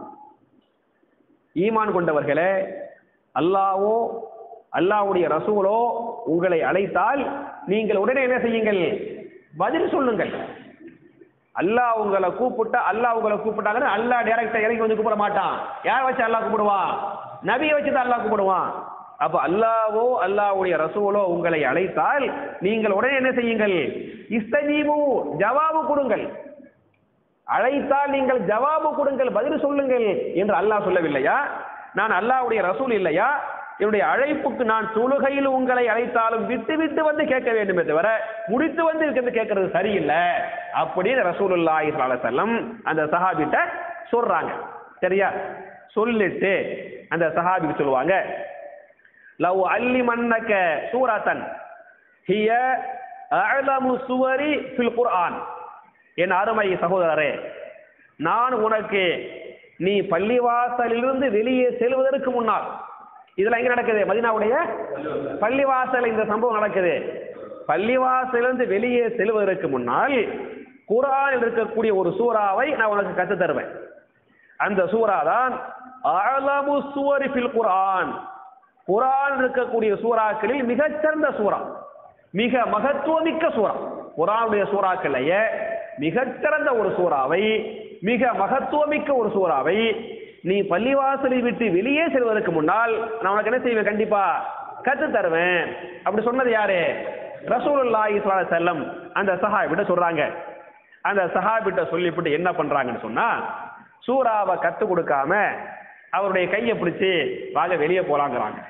A: ஈமான் கொண்டவர்களே அல்லாஹ்வோ அல்லாஹ்வுடைய ரசூலோ உங்களை அழைத்தால் நீங்கள் உடனே என்ன செய்யுங்கள் பதில் சொல்லுங்கள் அல்லாஹ் உங்களை கூப்பிட்டா அல்லாஹ் உங்களை கூப்பிட்டாங்கன்னு அல்லாஹ் டைரக்டா இறங்கி வந்து கூப்பிட மாட்டான் யார் வச்சு அல்லாஹ் கூப்பிடுவான் நபியை வச்சு தான் அல்லாஹ் கூப்பிடுவான் அப்ப அல்லாஹ்வோ அல்லாஹ்வுடைய ரசூலோ உங்களை அழைத்தால் நீங்கள் உடனே என்ன செய்யுங்கள் இஸ்தஜீபு ஜவாபு கொடுங்கள் அழைத்தால் நீங்கள் ஜவாபு கொடுங்கள் பதில் சொல்லுங்கள் என்று அல்லாஹ் சொல்லவில்லையா நான் அல்லாஹ்வுடைய ரசூல் இல்லையா என்னுடைய அழைப்புக்கு நான் தொழுகையில் உங்களை அழைத்தாலும் விட்டு விட்டு வந்து கேட்க வேண்டுமே தவிர முடித்து வந்து இருக்கிறது கேட்கறது சரியில்லை அப்படின்னு ரசூலுல்லாஹி ஸல்லல்லாஹு அலைஹி வஸல்லம் அந்த சஹாபிட்ட சொல்றாங்க சரியா சொல்லிட்டு அந்த சஹாபிக்கு சொல்லுவாங்க லவ் அல்லிமன்னக சூரத்தன் ஹிய அஅலமு சுவரி ஃபில் குர்ஆன் என் அருமை சகோதரரே நான் உனக்கு நீ பள்ளிவாசலிலிருந்து வெளியே செல்வதற்கு முன்னால் இதெல்லாம் எங்க நடக்குது மதினாவுடைய பள்ளிவாசல் இந்த சம்பவம் நடக்குது பள்ளிவாசலிருந்து வெளியே செல்வதற்கு முன்னால் குர்ஆனில் இருக்கக்கூடிய ஒரு சூறாவை நான் உனக்கு கத்து தருவேன் அந்த சூறா தான் அலமு சுவரி ஃபில் குர்ஆன் குர்ஆன் இருக்கக்கூடிய சூறாக்களில் மிகச்சிறந்த சூறா மிக மகத்துவமிக்க சூறா குர்ஆனுடைய சூறாக்களையே மிகச்சிறந்த ஒரு சூறாவை மிக மகத்துவமிக்க ஒரு சூறாவை நீ பள்ளிவாசலை விட்டு வெளியே செல்வதற்கு முன்னால் நான் உனக்கு என்ன செய்வேன் கண்டிப்பா கத்து தருவேன் அப்படி சொன்னது யாரு ரசூலுல்லாஹி ஸல்லல்லாஹு அலைஹி வஸல்லம் அந்த சஹாபிட்ட சொல்றாங்க அந்த சஹாபிட்ட சொல்லிவிட்டு என்ன பண்றாங்கன்னு சொன்னா சூறாவை கத்து கொடுக்காம அவருடைய கையை பிடிச்சு வாங்க வெளியே போலாங்கிறாங்க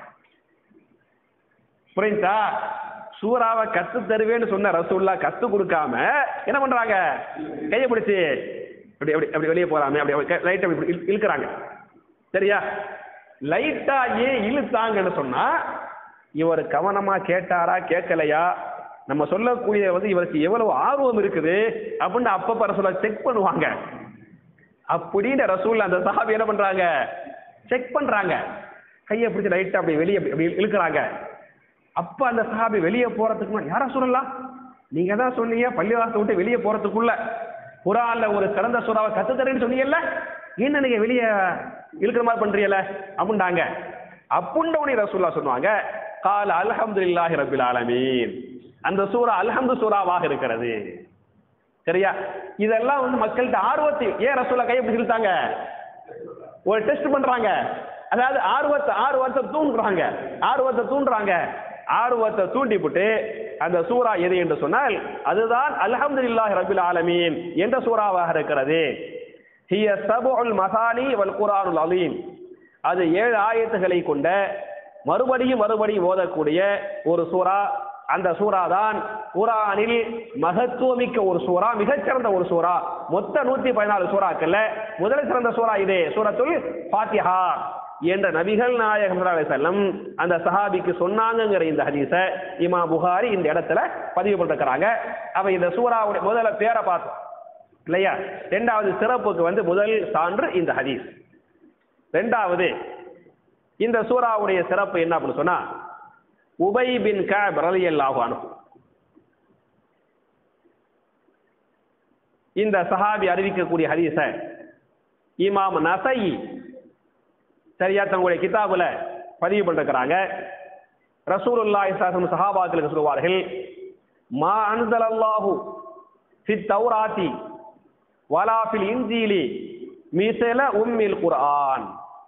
A: புரியுதா சூறாவை கத்து தருவேன்னு சொன்ன ரசூல்லா கத்து கொடுக்காம என்ன பண்றாங்க கையை பிடிச்சு அப்படி அப்படி அப்படி வெளியே போறாமே அப்படி லைட் அப்படி இழு- இழுக்கிறாங்க சரியா லைட்டா ஏன் இழுத்தாங்கன்னு சொன்னா இவர் கவனமா கேட்டாரா கேட்கலையா நம்ம சொல்லக்கூடிய வந்து இவருக்கு எவ்வளவு ஆர்வம் இருக்குது அப்படின்னு அப்பப்ப ரசூலா செக் பண்ணுவாங்க அப்படின்னு ரசூல் அந்த சஹாபி என்ன பண்றாங்க செக் பண்றாங்க கையை பிடிச்சி லைட்டா அப்படி வெளியே அப்படி இழுக்கிறாங்க அப்ப அந்த சஹாபி வெளியே போறதுக்கு முன்னாடி யாரா சொல்லலாம் நீங்க தான் சொன்னீங்க பள்ளிவாசத்தை விட்டு வெளியே போறதுக்குள்ள குரான்ல ஒரு சிறந்த சூறாவை கத்து தரேன்னு சொன்னீங்கல்ல என்ன நீங்க வெளியே இழுக்கிற மாதிரி பண்றீங்கல்ல அப்படின்ட்டாங்க அப்புண்ட உடனே ரசூல்லா சொன்னாங்க கால அல்ஹம்துலில்லாஹி ரபில் ஆலமீன் அந்த சூரா அல்ஹம்து சூறாவாக இருக்கிறது சரியா இதெல்லாம் வந்து மக்கள்கிட்ட ஆர்வத்தை ஏன் ரசூல்லா கையை பிடிச்சு இழுத்தாங்க ஒரு டெஸ்ட் பண்றாங்க அதாவது ஆர்வத்தை ஆர்வத்தை தூண்டுறாங்க ஆர்வத்தை தூண்டுறாங்க ஆர்வத்தை தூண்டிவிட்டு அந்த சூரா எது என்று சொன்னால் அதுதான் அல்ஹம்துலில்லாஹி ரபில் ஆலமீன் என்ற சூறாவாக இருக்கிறது ஹிய சபுல் மசானி வல் குரானுல் அலீம் அது ஏழு ஆயத்துகளை கொண்ட மறுபடியும் மறுபடியும் ஓதக்கூடிய ஒரு சூரா அந்த சூரா தான் குரானில் மகத்துவமிக்க ஒரு சூரா மிகச்சிறந்த ஒரு சூரா மொத்த நூத்தி பதினாலு சூறாக்கள்ல முதல் சிறந்த சூரா இது சூரத்துல் ஃபாத்திஹா என்ற நபிகள் நாயகம் ஸல்லல்லாஹு அலைஹி வஸல்லம் அந்த சஹாபிக்கு சொன்னாங்கங்கிற இந்த ஹதீஸ இமா புகாரி இந்த இடத்துல பதிவு பண்ணிருக்கிறாங்க அப்ப இந்த சூறாவுடைய முதல்ல பேரை பார்த்தோம் இல்லையா ரெண்டாவது சிறப்புக்கு வந்து முதல் சான்று இந்த ஹதீஸ் ரெண்டாவது இந்த சூறாவுடைய சிறப்பு என்ன அப்படின்னு சொன்னா உபை பின் கஅப் ரலியல்லாஹு அன்ஹு இந்த சஹாபி அறிவிக்கக்கூடிய ஹதீஸ இமாம் நசை சரியா தங்களுடைய கிதாபுல பதிவு பண்ணிருக்கிறாங்க ரசூலுல்லாஹி ஸல்லல்லாஹு சஹாபாக்களுக்கு சொல்வார்கள் மா அன்ஸலல்லாஹு ஃபித் தௌராத்தி வலா ஃபில் இன்ஜீலி மிஸல உம்மில் குர்ஆன்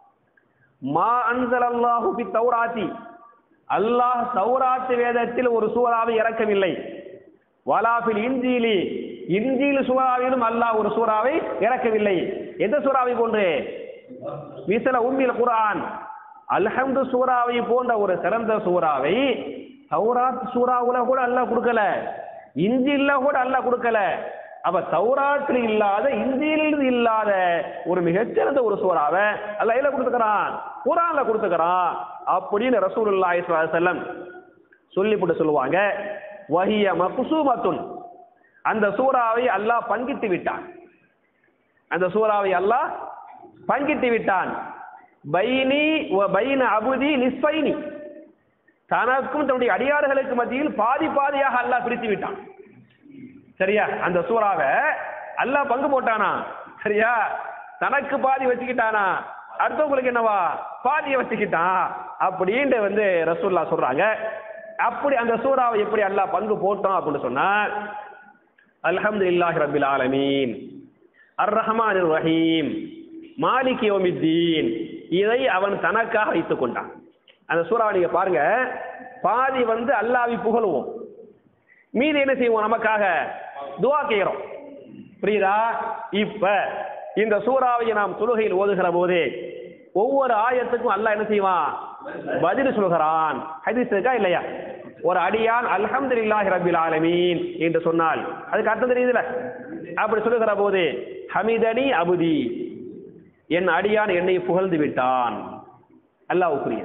A: மா அன்ஸலல்லாஹு ஃபித் தௌராத்தி அல்லாஹ் தௌராத் வேதத்தில் ஒரு சூறாவை இறக்கவில்லை வலாஃபில் இன்ஜீலி இன்ஜீல் சூறாவிலும் அல்லாஹ் ஒரு சூறாவை இறக்கவில்லை எந்த சூறாவை போன்று மிசல உம்மில் குர்ஆன் அல்ஹம்து சூறாவை போன்ற ஒரு சிறந்த சூறாவை தௌராத் சூறாவுல கூட அல்லாஹ் கொடுக்கல இஞ்சில்ல கூட அல்லாஹ் கொடுக்கல அப்ப தௌராத்தில் இல்லாத இந்தியில் இல்லாத ஒரு மிகச்சிறந்த ஒரு சூறாவை அல்லாஹ் எதுல கொடுத்துக்கிறான் குரான்ல கொடுத்துக்கிறான் அப்படின்னு ரசூலுல்லாஹி ஸல்லல்லாஹு அலைஹி வஸல்லம் சொல்லிவிட்டு சொல்லுவாங்க வஹிய மக்சூமத்துன் அந்த சூறாவை அல்லாஹ் பங்கிட்டு விட்டான் அந்த சூறாவை அல்லாஹ் பங்கிட்டு விட்டான் பைனி வ பைன அபுதி நிஸ்பைனி தனக்கும் தன்னுடைய அடியார்களுக்கு மத்தியில் பாதி பாதியாக அல்லாஹ் பிரித்து விட்டான் சரியா அந்த சூறாவை அல்லாஹ் பங்கு போட்டானா சரியா தனக்கு பாதி வச்சுக்கிட்டானா அடுத்தவங்களுக்கு என்னவா பாதியை வச்சுக்கிட்டான் அப்படின்னு வந்து ரசூல்லா சொல்றாங்க அப்படி அந்த சூறாவை எப்படி அல்லாஹ் பங்கு போட்டோம் அப்படின்னு சொன்னா அல்ஹம்துலில்லாஹி ரபில் ஆலமீன் அர் ரஹ்மான் ரஹீம் மாலிக் யோமித்தீன் இதை அவன் தனக்காக வைத்துக் கொண்டான் அந்த சூறாவை நீங்க பாருங்க பாதி வந்து அல்லாவை புகழுவோம் மீதி என்ன செய்வோம் நமக்காக துவா செய்கிறோம் புரியுதா இப்ப இந்த சூறாவை நாம் தொழுகையில் ஓதுகிற போது ஒவ்வொரு ஆயத்துக்கும் அல்லாஹ் என்ன செய்வான் பதில் சொல்கிறான் ஹதீஸ் இருக்கா இல்லையா ஒரு அடியான் அல்ஹம்துலில்லாஹி ரபில் ஆலமீன் என்று சொன்னால் அதுக்கு அர்த்தம் தெரியுதுல அப்படி சொல்லுகிற போது ஹமிதனி அபுதி என் அடியான் என்னை புகழ்ந்து விட்டான் அல்லாஹ்வுக்குரிய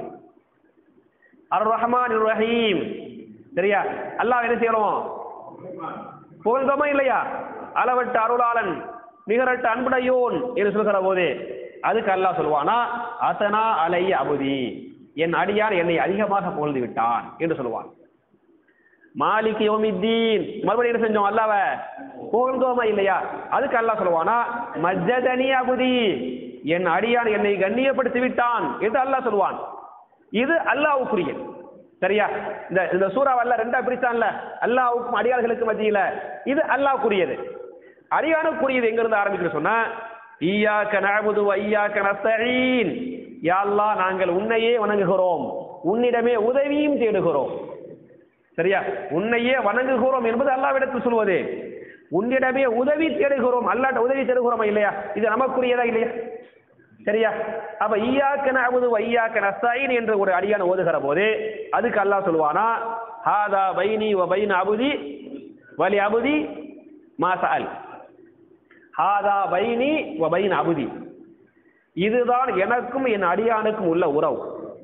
A: அர் ரஹ்மான் ரஹீம் சரியா அல்லாஹ் என்ன செய்யணும் புகழ்ந்தோமா இல்லையா அளவட்ட அருளாளன் நிகரட்ட அன்புடையோன் என்று சொல்கிற போது அதுக்கு அல்லாஹ் சொல்லுவானா அசனா அலை அபுதி என் அடியான் என்னை அதிகமாக புகழ்ந்து விட்டான் என்று சொல்லுவான் மாலிக் யோமித்தீன் மறுபடியும் என்ன செஞ்சோம் அல்லாவ புகழ்ந்தோமா இல்லையா அதுக்கு அல்லாஹ் சொல்லுவானா மஜ்ஜதனி அபுதி என் அடியான் என்னை கண்ணியப்படுத்தி விட்டான் என்று அல்லாஹ் சொல்லுவான் இது அல்லாஹ்வுக்குரிய சரியா இந்த இந்த சூறாவை அல்லாஹ் ரெண்டா பிரிச்சான்ல அல்லாஹ்வுக்கும் அடியார்களுக்கு மத்தியில இது அல்லாஹ்வுக்குரியது அடியானுக்குரியது எங்க இருந்து ஆரம்பிக்கிற சொன்னா ஈயாக்க நஅபுது வ ஈயாக்க நஸ்தஈன் யா அல்லாஹ் நாங்கள் உன்னையே வணங்குகிறோம் உன்னிடமே உதவியும் தேடுகிறோம் சரியா உன்னையே வணங்குகிறோம் என்பது அல்லாவிடத்தில் சொல்வது உன்னிடமே உதவி தேடுகிறோம் அல்லாட்ட உதவி தேடுகிறோமா இல்லையா இது நமக்குரியதா இல்லையா சரியா அப்ப ஈயாக்க நஅபுது வ ஈயாக்க நஸ்தஈன் என்று ஒரு அடியான ஓதுகிற போது அதுக்கு அல்லாஹ் சொல்லுவானா ஹாதா பைனி வ பைன அபுதி வலி அபுதி மா சஅல் ஹாதா பைனி வ பைன அபுதி இதுதான் எனக்கும் என் அடியானுக்கும் உள்ள உறவு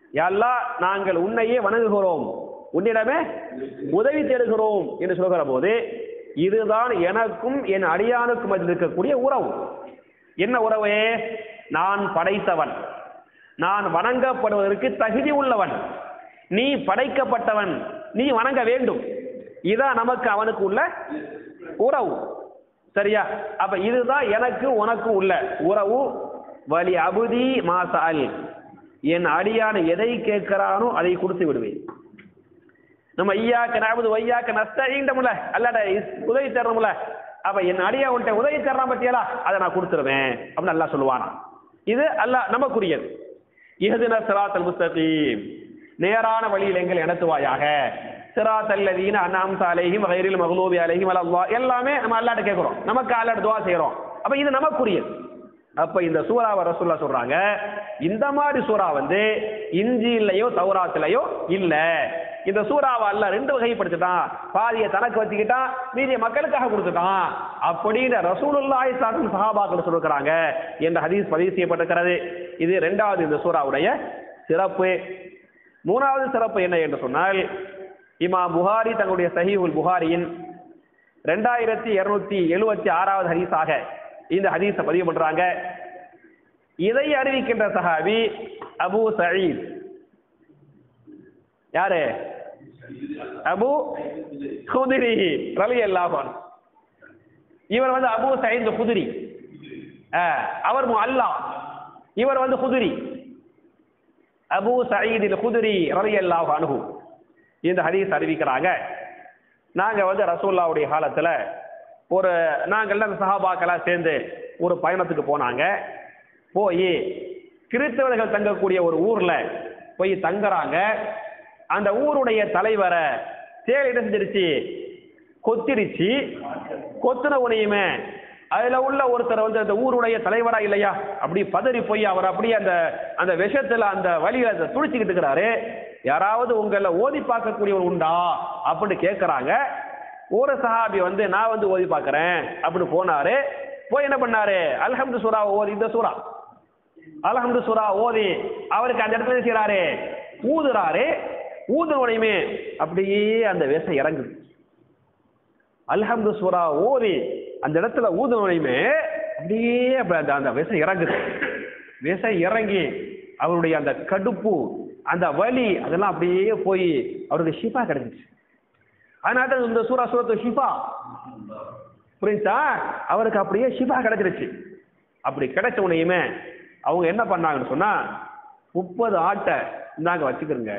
A: யல்லா நாங்கள் உன்னையே வணங்குகிறோம் உன்னிடமே உதவி தேடுகிறோம் என்று சொல்கிற போது இதுதான் எனக்கும் என் அடியானுக்கும் அதில் இருக்கக்கூடிய உறவு என்ன உறவு நான் படைத்தவன் நான் வணங்கப்படுவதற்கு தகுதி உள்ளவன் நீ படைக்கப்பட்டவன் நீ வணங்க வேண்டும் இதான் நமக்கு அவனுக்கு உள்ள உறவு சரியா அப்ப இதுதான் எனக்கு உனக்கு உள்ள உறவு வலி அபுதி மாசால் என் அடியான எதை கேட்கிறானோ அதை கொடுத்து விடுவேன் நம்ம ஐயாக்க நாவது ஒய்யாக்க நஸ்தீண்டமுல அல்லாட உதவி தரணும்ல அப்ப என் அடியா உன்ட்ட உதவி தர்றான் பத்தியலா அதை நான் கொடுத்துருவேன் அப்படின்னு அல்லாஹ் சொல்லுவானா இது அல்லாஹ் நமக்குரியது இஹ்தின சிராத்தல் முஸ்தகீம் நேரான வழியில் எங்கள் நடத்துவாயாக சிராத் அல்லதீன அன்னாம் அலைஹிம் கைரில் மகளூபி அலைஹிம் அலல்லா எல்லாமே நம்ம அல்லாட்ட கேட்கிறோம் நமக்கு அல்லாட்ட துவா செய்கிறோம் அப்ப இது நமக்குரியது அப்ப இந்த சூறாவை ரசூல்லா சொல்றாங்க இந்த மாதிரி சூறா வந்து இஞ்சிலையோ தௌராத்திலையோ இல்ல இந்த சூறாவை அல்ல ரெண்டு வகைப்படுத்திட்டான் பாதியை தனக்கு வச்சுக்கிட்டான் மீதிய மக்களுக்காக கொடுத்துட்டான் அப்படின்னு ரசூலுல்லாஹி சாத்தும் சஹாபாக்கள் சொல்லிருக்கிறாங்க என்ற ஹதீஸ் பதிவு செய்யப்பட்டிருக்கிறது இது இரண்டாவது இந்த சூறாவுடைய சிறப்பு மூணாவது சிறப்பு என்ன என்று சொன்னால் இமா புகாரி தங்களுடைய சஹீஹுல் புகாரியின் ரெண்டாயிரத்தி இருநூத்தி எழுபத்தி ஆறாவது ஹதீஸாக இந்த ஹதீஸை பதிவு பண்றாங்க இதை அறிவிக்கின்ற சஹாபி அபு சயீத் யாரு அபு குதிரி ரலி அல்லாஹன் இவர் வந்து அபு சயீத் குதிரி அவர் அல்லா இவர் வந்து குதிரி அபு சயீதில் குதிரி ரலி அல்லாஹ் அனுகு இந்த ஹதீஸ் அறிவிக்கிறாங்க நாங்க வந்து ரசூல்லாவுடைய காலத்துல ஒரு நாங்கள்லாம் அந்த சஹாபாக்கெல்லாம் சேர்ந்து ஒரு பயணத்துக்கு போனாங்க போய் கிறிஸ்தவர்கள் தங்கக்கூடிய ஒரு ஊர்ல போய் தங்குறாங்க அந்த ஊருடைய தலைவரை தேல் என்ன செஞ்சிருச்சு கொத்திருச்சு கொத்துன உனையுமே அதுல உள்ள ஒருத்தர் வந்து அந்த ஊருடைய தலைவரா இல்லையா அப்படி பதறி போய் அவர் அப்படியே அந்த அந்த விஷத்துல அந்த வழியில அந்த துடிச்சுக்கிட்டு இருக்கிறாரு யாராவது உங்களை ஓதி பார்க்கக்கூடியவர் உண்டா அப்படின்னு கேட்கறாங்க ஒரு சஹாபி வந்து நான் வந்து ஓதி பார்க்கறேன் அப்படின்னு போனாரு போய் என்ன பண்ணாரு அல்ஹம்து சூரா ஓதி இந்த சூரா அல்ஹம்து சூரா ஓதி அவருக்கு அந்த இடத்துல என்ன செய்யறாரு ஊதுறாரு ஊதுனோடையுமே அப்படியே அந்த விஷம் இறங்குது அல்ஹம்து சூரா ஓதி அந்த இடத்துல ஊதுனோடையுமே அப்படியே அப்படி அந்த அந்த விஷம் இறங்குது விஷம் இறங்கி அவருடைய அந்த கடுப்பு அந்த வலி அதெல்லாம் அப்படியே போய் அவருக்கு ஷிஃபா கிடைச்சிச்சு அதனால தான் இந்த சூரா சூரத்து ஷிஃபா புரியுதா அவருக்கு அப்படியே ஷிஃபா கிடைச்சிருச்சு அப்படி கிடைச்ச உடனேயுமே அவங்க என்ன பண்ணாங்கன்னு சொன்னா முப்பது ஆட்டை இந்தாங்க வச்சுக்கிறங்க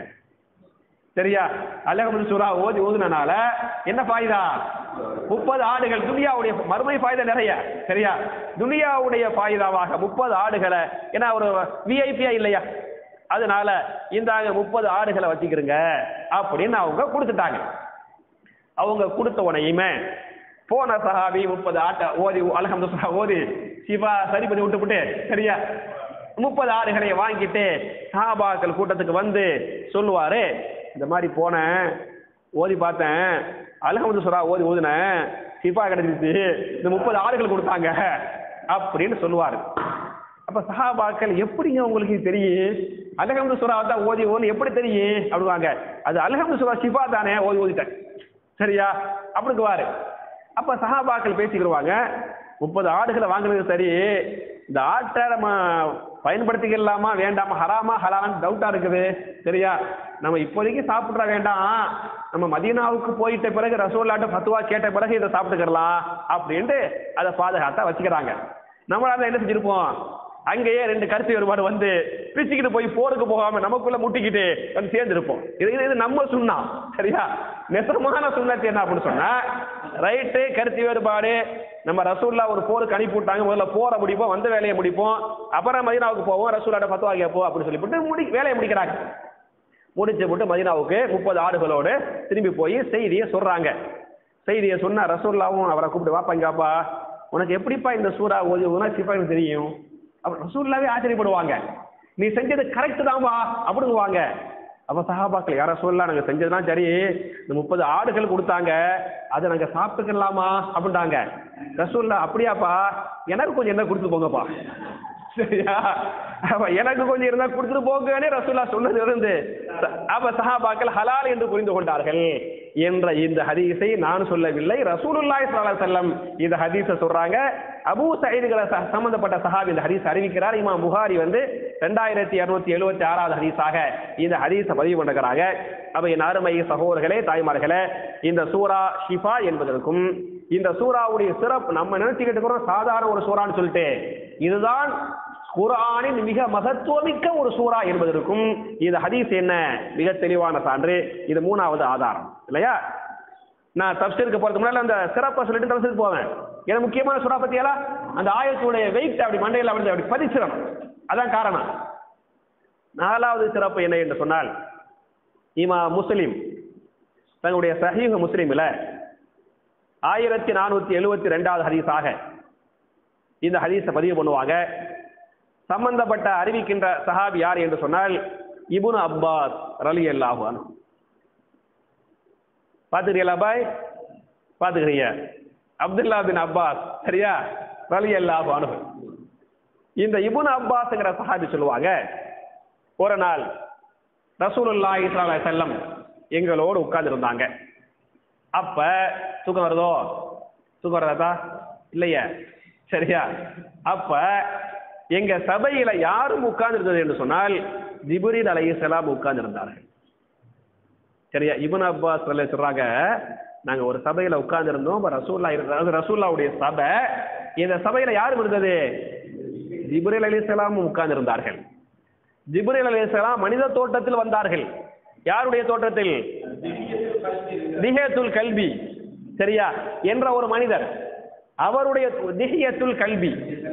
A: சரியா அலகமது சூரா ஓதி ஓதுனனால என்ன பாயுதா முப்பது ஆடுகள் துனியாவுடைய மறுமை பாயுதா நிறைய சரியா துனியாவுடைய பாயுதாவாக முப்பது ஆடுகளை ஏன்னா ஒரு விஐபியா இல்லையா அதனால இந்தாங்க முப்பது ஆடுகளை வச்சுக்கிறங்க அப்படின்னு அவங்க கொடுத்துட்டாங்க அவங்க கொடுத்த உடனேயுமே போன சஹாபி முப்பது ஆட்டை ஓதி அலகமது சூரா ஓதி சிவா சரி பண்ணி விட்டுப்புட்டு சரியா முப்பது ஆடுகளை வாங்கிட்டு சஹாபாக்கள் கூட்டத்துக்கு வந்து சொல்லுவாரு இந்த மாதிரி போனேன் ஓதி பார்த்தேன் அலகமது சுரா ஓதி ஓதுனேன் சிப்பா கிடைச்சிருச்சு இந்த முப்பது ஆடுகள் கொடுத்தாங்க அப்படின்னு சொல்லுவாரு அப்ப சஹாபாக்கள் எப்படிங்க உங்களுக்கு இது தெரியும் அலகமது சுரா தான் ஓதி ஓன்னு எப்படி தெரியும் அப்படிவாங்க அது அலகமது சுரா சிபா தானே ஓதி ஓதிட்டேன் சரியா அப்படிக்குவாரு அப்ப சஹாபாக்கள் பேசிக்கிடுவாங்க முப்பது ஆடுகளை வாங்குறது சரி இந்த ஆட்டை நம்ம பயன்படுத்திக்கலாமா வேண்டாமா ஹராமா ஹலான்னு டவுட்டா இருக்குது சரியா நம்ம இப்போதைக்கு சாப்பிட்ற வேண்டாம் நம்ம மதீனாவுக்கு போயிட்ட பிறகு ரசோல்லாட்ட ஃபத்துவா கேட்ட பிறகு இதை சாப்பிட்டுக்கலாம் அப்படின்ட்டு அதை பாதுகாத்தா வச்சுக்கிறாங்க நம்மளால என்ன செஞ்சிருப்போம் அங்கேயே ரெண்டு கருத்து வேறுபாடு வந்து பிச்சுக்கிட்டு போய் போருக்கு போகாம நமக்குள்ள முட்டிக்கிட்டு வந்து சேர்ந்துருப்போம் இது இது- இது நம்ம சுண்ணா சரியா நெசமான சுண்ணத்து என்ன அப்படின்னு சொன்னா ரைட்டு கருத்து வேறுபாடு நம்ம ரசூல்லா ஒரு போருக்கு அனுப்பி விட்டாங்க முதல்ல போரை முடிப்போம் வந்த வேலையை முடிப்போம் அப்புறம் மதினாவுக்கு போவோம் ரசூல்லாட்ட பத்துவா கேட்போம் அப்படின்னு சொல்லிவிட்டு முடி வேலையை முடிக்கிறாங்க முடிச்சு விட்டு மதினாவுக்கு முப்பது ஆடுகளோடு திரும்பி போய் செய்தியை சொல்றாங்க செய்தியை சொன்னா ரசூல்லாவும் அவரை கூப்பிட்டு வாப்பா இங்காப்பா உனக்கு எப்படிப்பா இந்த சூறா ஓதி ஓதுனா சிப்பா எனக்கு தெரியும் அப்ப ரசூல்லாவே ஆச்சரியப்படுவாங்க நீ செஞ்சது கரெக்ட் தான்பா அப்படிங்குவாங்க அப்ப சஹாபாக்கள் யார சொல்லலாம் நாங்க செஞ்சதுதான் சரி இந்த முப்பது ஆடுகள் கொடுத்தாங்க அதை நாங்க சாப்பிட்டுக்கலாமா அப்படின்ட்டாங்க ரசூல்லா அப்படியாப்பா எனக்கு கொஞ்சம் என்ன கொடுத்து போங்கப்பா சரியா அப்ப எனக்கு கொஞ்சம் இருந்தா கொடுத்துட்டு போங்கன்னு ரசூல்லா சொன்னது இருந்து அப்ப சஹாபாக்கள் ஹலால் என்று புரிந்து கொண்டார்கள் என்ற இந்த ஹதீஸை நான் சொல்லவில்லை ரசூலுல்லாஹி ஸல்லல்லாஹு அலைஹி வஸல்லம் இந்த ஹதீஸை சொல்றாங்க அபூ சயீதுகளை சம்பந்தப்பட்ட சஹாபி இந்த ஹதீஸ் அறிவிக்கிறார் இமாம் புகாரி வந்து ரெண்டாயிரத்தி இருநூத்தி எழுபத்தி ஆறாவது ஹதீஸாக இந்த ஹதீஸை பதிவு பண்ணுகிறாங்க அப்ப என் அருமை சகோதரர்களே தாய்மார்களே இந்த சூரா ஷிஃபா என்பதற்கும் இந்த சூறாவுடைய சிறப்பு நம்ம நினைச்சுக்கிட்டு இருக்கிறோம் சாதாரண ஒரு சூறான்னு சொல்லிட்டு இதுதான் குர்ஆனின் மிக மகத்துவமிக்க ஒரு சூறா என்பதற்கும் இந்த ஹதீஸ் என்ன மிக தெளிவான சான்று இது மூணாவது ஆதாரம் இல்லையா நான் தப்சீருக்கு போறதுக்கு முன்னால அந்த சிறப்பை சொல்லிட்டு தப்சீருக்கு போவேன் ஏன்னா முக்கியமான சூறா பத்தியெல்லாம் அந்த ஆயத்துடைய வெயிட் அப்படி மண்டையில் அப்படி அப்படி பதிச்சிடணும் அதான் காரணம் நாலாவது சிறப்பு என்ன என்று சொன்னால் இமா முஸ்லிம் தங்களுடைய சஹீஹ் முஸ்லிமில் ஆயிரத்தி நானூத்தி எழுபத்தி ரெண்டாவது ஹதீஸாக இந்த ஹதீஸை பதிவு பண்ணுவாங்க சம்பந்தப்பட்ட அறிவிக்கின்ற சஹாபி யார் என்று சொன்னால் இபுன் அப்பாஸ் ரலி அல்லாஹான் பார்த்துக்கிறீங்களா பாய் பார்த்துக்கிறீங்க அப்துல்லா பின் அப்பாஸ் சரியா ரலி அல்லாஹான் இந்த இபுன் அப்பாஸ்ங்கிற சஹாபி சொல்லுவாங்க ஒரு நாள் ரசூலுல்லாஹி ஸல்லல்லாஹு அலைஹி வஸல்லம் எங்களோடு உட்கார்ந்துருந்தாங்க அப்ப தூக்கம் வருதோ தூக்கம் வருதா இல்லையா சரியா அப்ப எங்க சபையில யாரும் உட்கார்ந்திருந்தது என்று சொன்னால் ஜிப்ரீல் அலைஹிஸ்ஸலாம் உட்கார்ந்திருந்தார்கள் சரியா இப்னு அப்பாஸ் ரலியல்லாஹு சொல்றாங்க நாங்க ஒரு சபையில உட்கார்ந்திருந்தோம் அப்ப ரசூல்லா இருந்தது ரசூல்லாவுடைய சபை இந்த சபையில யாரும் இருந்தது ஜிப்ரீல் அலைஹிஸ்ஸலாமும் உட்கார்ந்திருந்தார்கள் ஜிப்ரீல் அலைஹிஸ்ஸலாம் மனித தோட்டத்தில் வந்தார்கள் யாருடைய தோட்டத்தில் திஹேத்துல் கல்வி சரியா என்ற ஒரு மனிதர் அவருடைய திஹியத்துல் கல்வி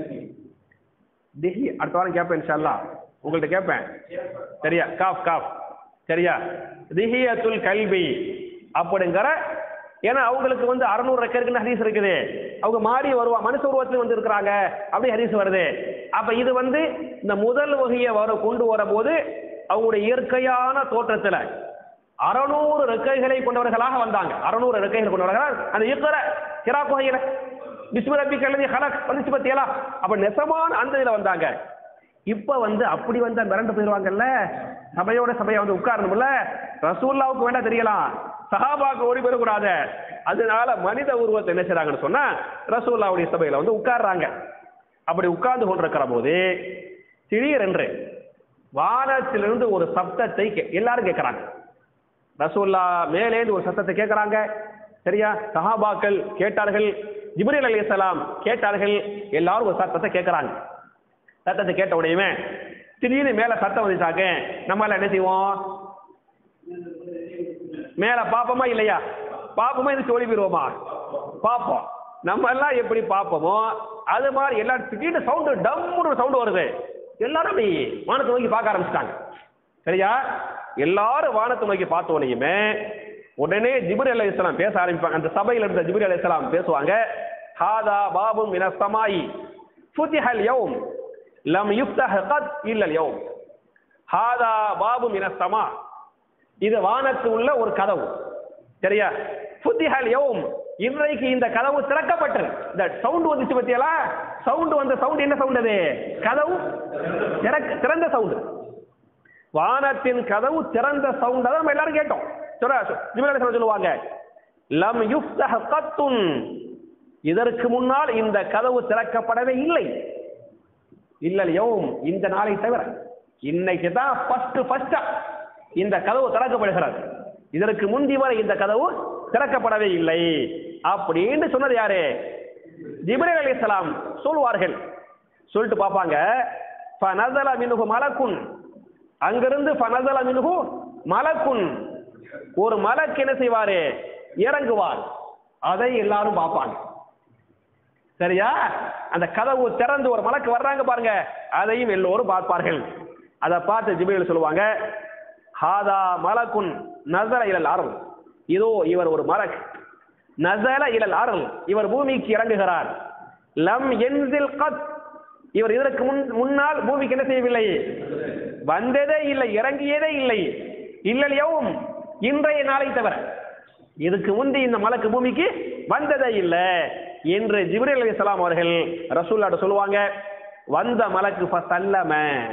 A: திஹி அடுத்த வாரம் கேட்பேன் இன்ஷா உங்கள்ட்ட கேட்பேன் சரியா காஃப் காஃப் சரியா திஹியத்துல் கல்வி அப்படிங்கிற ஏன்னா அவங்களுக்கு வந்து அறநூறு ரெக்கருக்குன்னு ஹதீஸ் இருக்குது அவங்க மாறி வருவா மனுஷ உருவத்தில் வந்து இருக்கிறாங்க அப்படி ஹதீஸ் வருது அப்ப இது வந்து இந்த முதல் வகையை வர கொண்டு வரும்போது அவங்களுடைய இயற்கையான தோற்றத்துல அறநூறு ரெக்கைகளை கொண்டவர்களாக வந்தாங்க அறநூறு ரெக்கைகள் கொண்டவர்கள் அந்த இயக்கிற கிரா குகையில பிஸ்மி ரப்பி கல்லதி ஹலக் வந்துச்சு பத்தியலா அப்ப நெசமான அந்த இதுல வந்தாங்க இப்ப வந்து அப்படி வந்தா மிரண்டு போயிருவாங்கல்ல சபையோட சபையை வந்து உட்காரணும்ல ரசூல்லாவுக்கு வேண்டாம் தெரியலாம் சஹாபாக்கு ஓடி போயிடக்கூடாது அதனால மனித உருவத்தை என்ன செய்றாங்கன்னு சொன்னா ரசூல்லாவுடைய சபையில வந்து உட்கார்றாங்க அப்படி உட்கார்ந்து கொண்டிருக்கிற போது திடீரென்று வானத்திலிருந்து ஒரு சப்தத்தை கே- எல்லாரும் கேட்கறாங்க ரசூல்லா மேலேந்து ஒரு சத்தத்தை கேட்கறாங்க சரியா சஹாபாக்கள் கேட்டார்கள் ஜிப்ரீல் அலைஹிஸ்ஸலாம் கேட்டார்கள் எல்லாரும் ஒரு சத்தத்தை கேட்கறாங்க சத்தத்தை கேட்ட உடனே திடீர்னு மேல சத்தம் வந்துட்டாங்க நம்ம எல்லாம் என்ன செய்வோம் மேல பாப்போமா இல்லையா பாப்போமா இது ஓடி போயிருவோமா பாப்போம் நம்ம எல்லாம் எப்படி பார்ப்போமோ அது மாதிரி எல்லாம் திடீர்னு சவுண்டு டம்முன்னு சவுண்டு வருது எல்லாரும் அப்படி வானத்தை நோக்கி பார்க்க ஆரம்பிச்சிட்டாங்க சரியா எல்லாரும் வானத்தை நோக்கி பார்த்த உடனேயுமே உடனே ஜிப்ரி அலைஹி இஸ்லாம் பேச ஆரம்பிப்பாங்க அந்த சபையில இருந்த ஜிப்ரி அலைஹி இஸ்லாம் பேசுவாங்க ஹாதா பாபும் மின சமாயி ஃபுதிஹல் யௌம் லம் யுஃப்தஹ் கத் இல்லல் யௌம் ஹாதா பாபு மின சமா இது வானத்து உள்ள ஒரு கதவு சரியா ஃபுதிஹல் யௌம் இன்றைக்கு இந்த கதவு திறக்கப்பட்டது இந்த சவுண்ட் வந்துச்சு பத்தியலா சவுண்ட் வந்த சவுண்ட் என்ன சவுண்ட் அது கதவு திறக்க திறந்த சவுண்ட் வானத்தின் கதவு திறந்த சவுண்ட் தான் நம்ம எல்லாரும் கேட்டோம் சொல்ல ஜிப்ரீல் அலைஹிஸ்ஸலாம் சொல்லுவாங்க லம் யுஃப்தஹ் கத்துன் இதற்கு முன்னால் இந்த கதவு திறக்கப்படவே இல்லை இல்லல் யௌம் இந்த நாளை தவிர இன்னைக்கு தான் ஃபர்ஸ்ட் ஃபர்ஸ்டா இந்த கதவு திறக்கப்படுகிறது இதற்கு முந்தி வரை இந்த கதவு திறக்கப்படவே இல்லை அப்படின்னு சொன்னது யாரு ஜிப்ரீல் அலைஹிஸ்ஸலாம் சொல்வார்கள் சொல்லிட்டு பார்ப்பாங்க ஃபனஸல மின்ஹு மலக்குன் அங்கிருந்து ஃபனஸல மின்ஹு மலக்குன் ஒரு மலக்கு என்ன செய்வாரு இறங்குவார் அதை எல்லாரும் பார்ப்பாங்க சரியா அந்த கதவு திறந்து ஒரு மலக்கு வர்றாங்க பாருங்க அதையும் எல்லோரும் பார்ப்பார்கள் அதை பார்த்து ஜிப்ரீல் சொல்லுவாங்க ஹாதா மலக்குன் நசர இலல் அருள் இதோ இவர் ஒரு மலக் நசல இலல் அருள் இவர் பூமிக்கு இறங்குகிறார் லம் என்சில் கத் இவர் இதற்கு முன் முன்னால் பூமிக்கு என்ன செய்யவில்லை வந்ததே இல்லை இறங்கியதே இல்லை இல்லையவும் இன்றைய நாளை தவிர இதுக்கு முந்தி இந்த மலக்கு பூமிக்கு வந்ததே இல்லை என்று ஜிப்ரீல் அலைஹிஸ்ஸலாம் அவர்கள் ரசூல்லாட்ட சொல்லுவாங்க வந்த மலக்கு ஃபசல்லம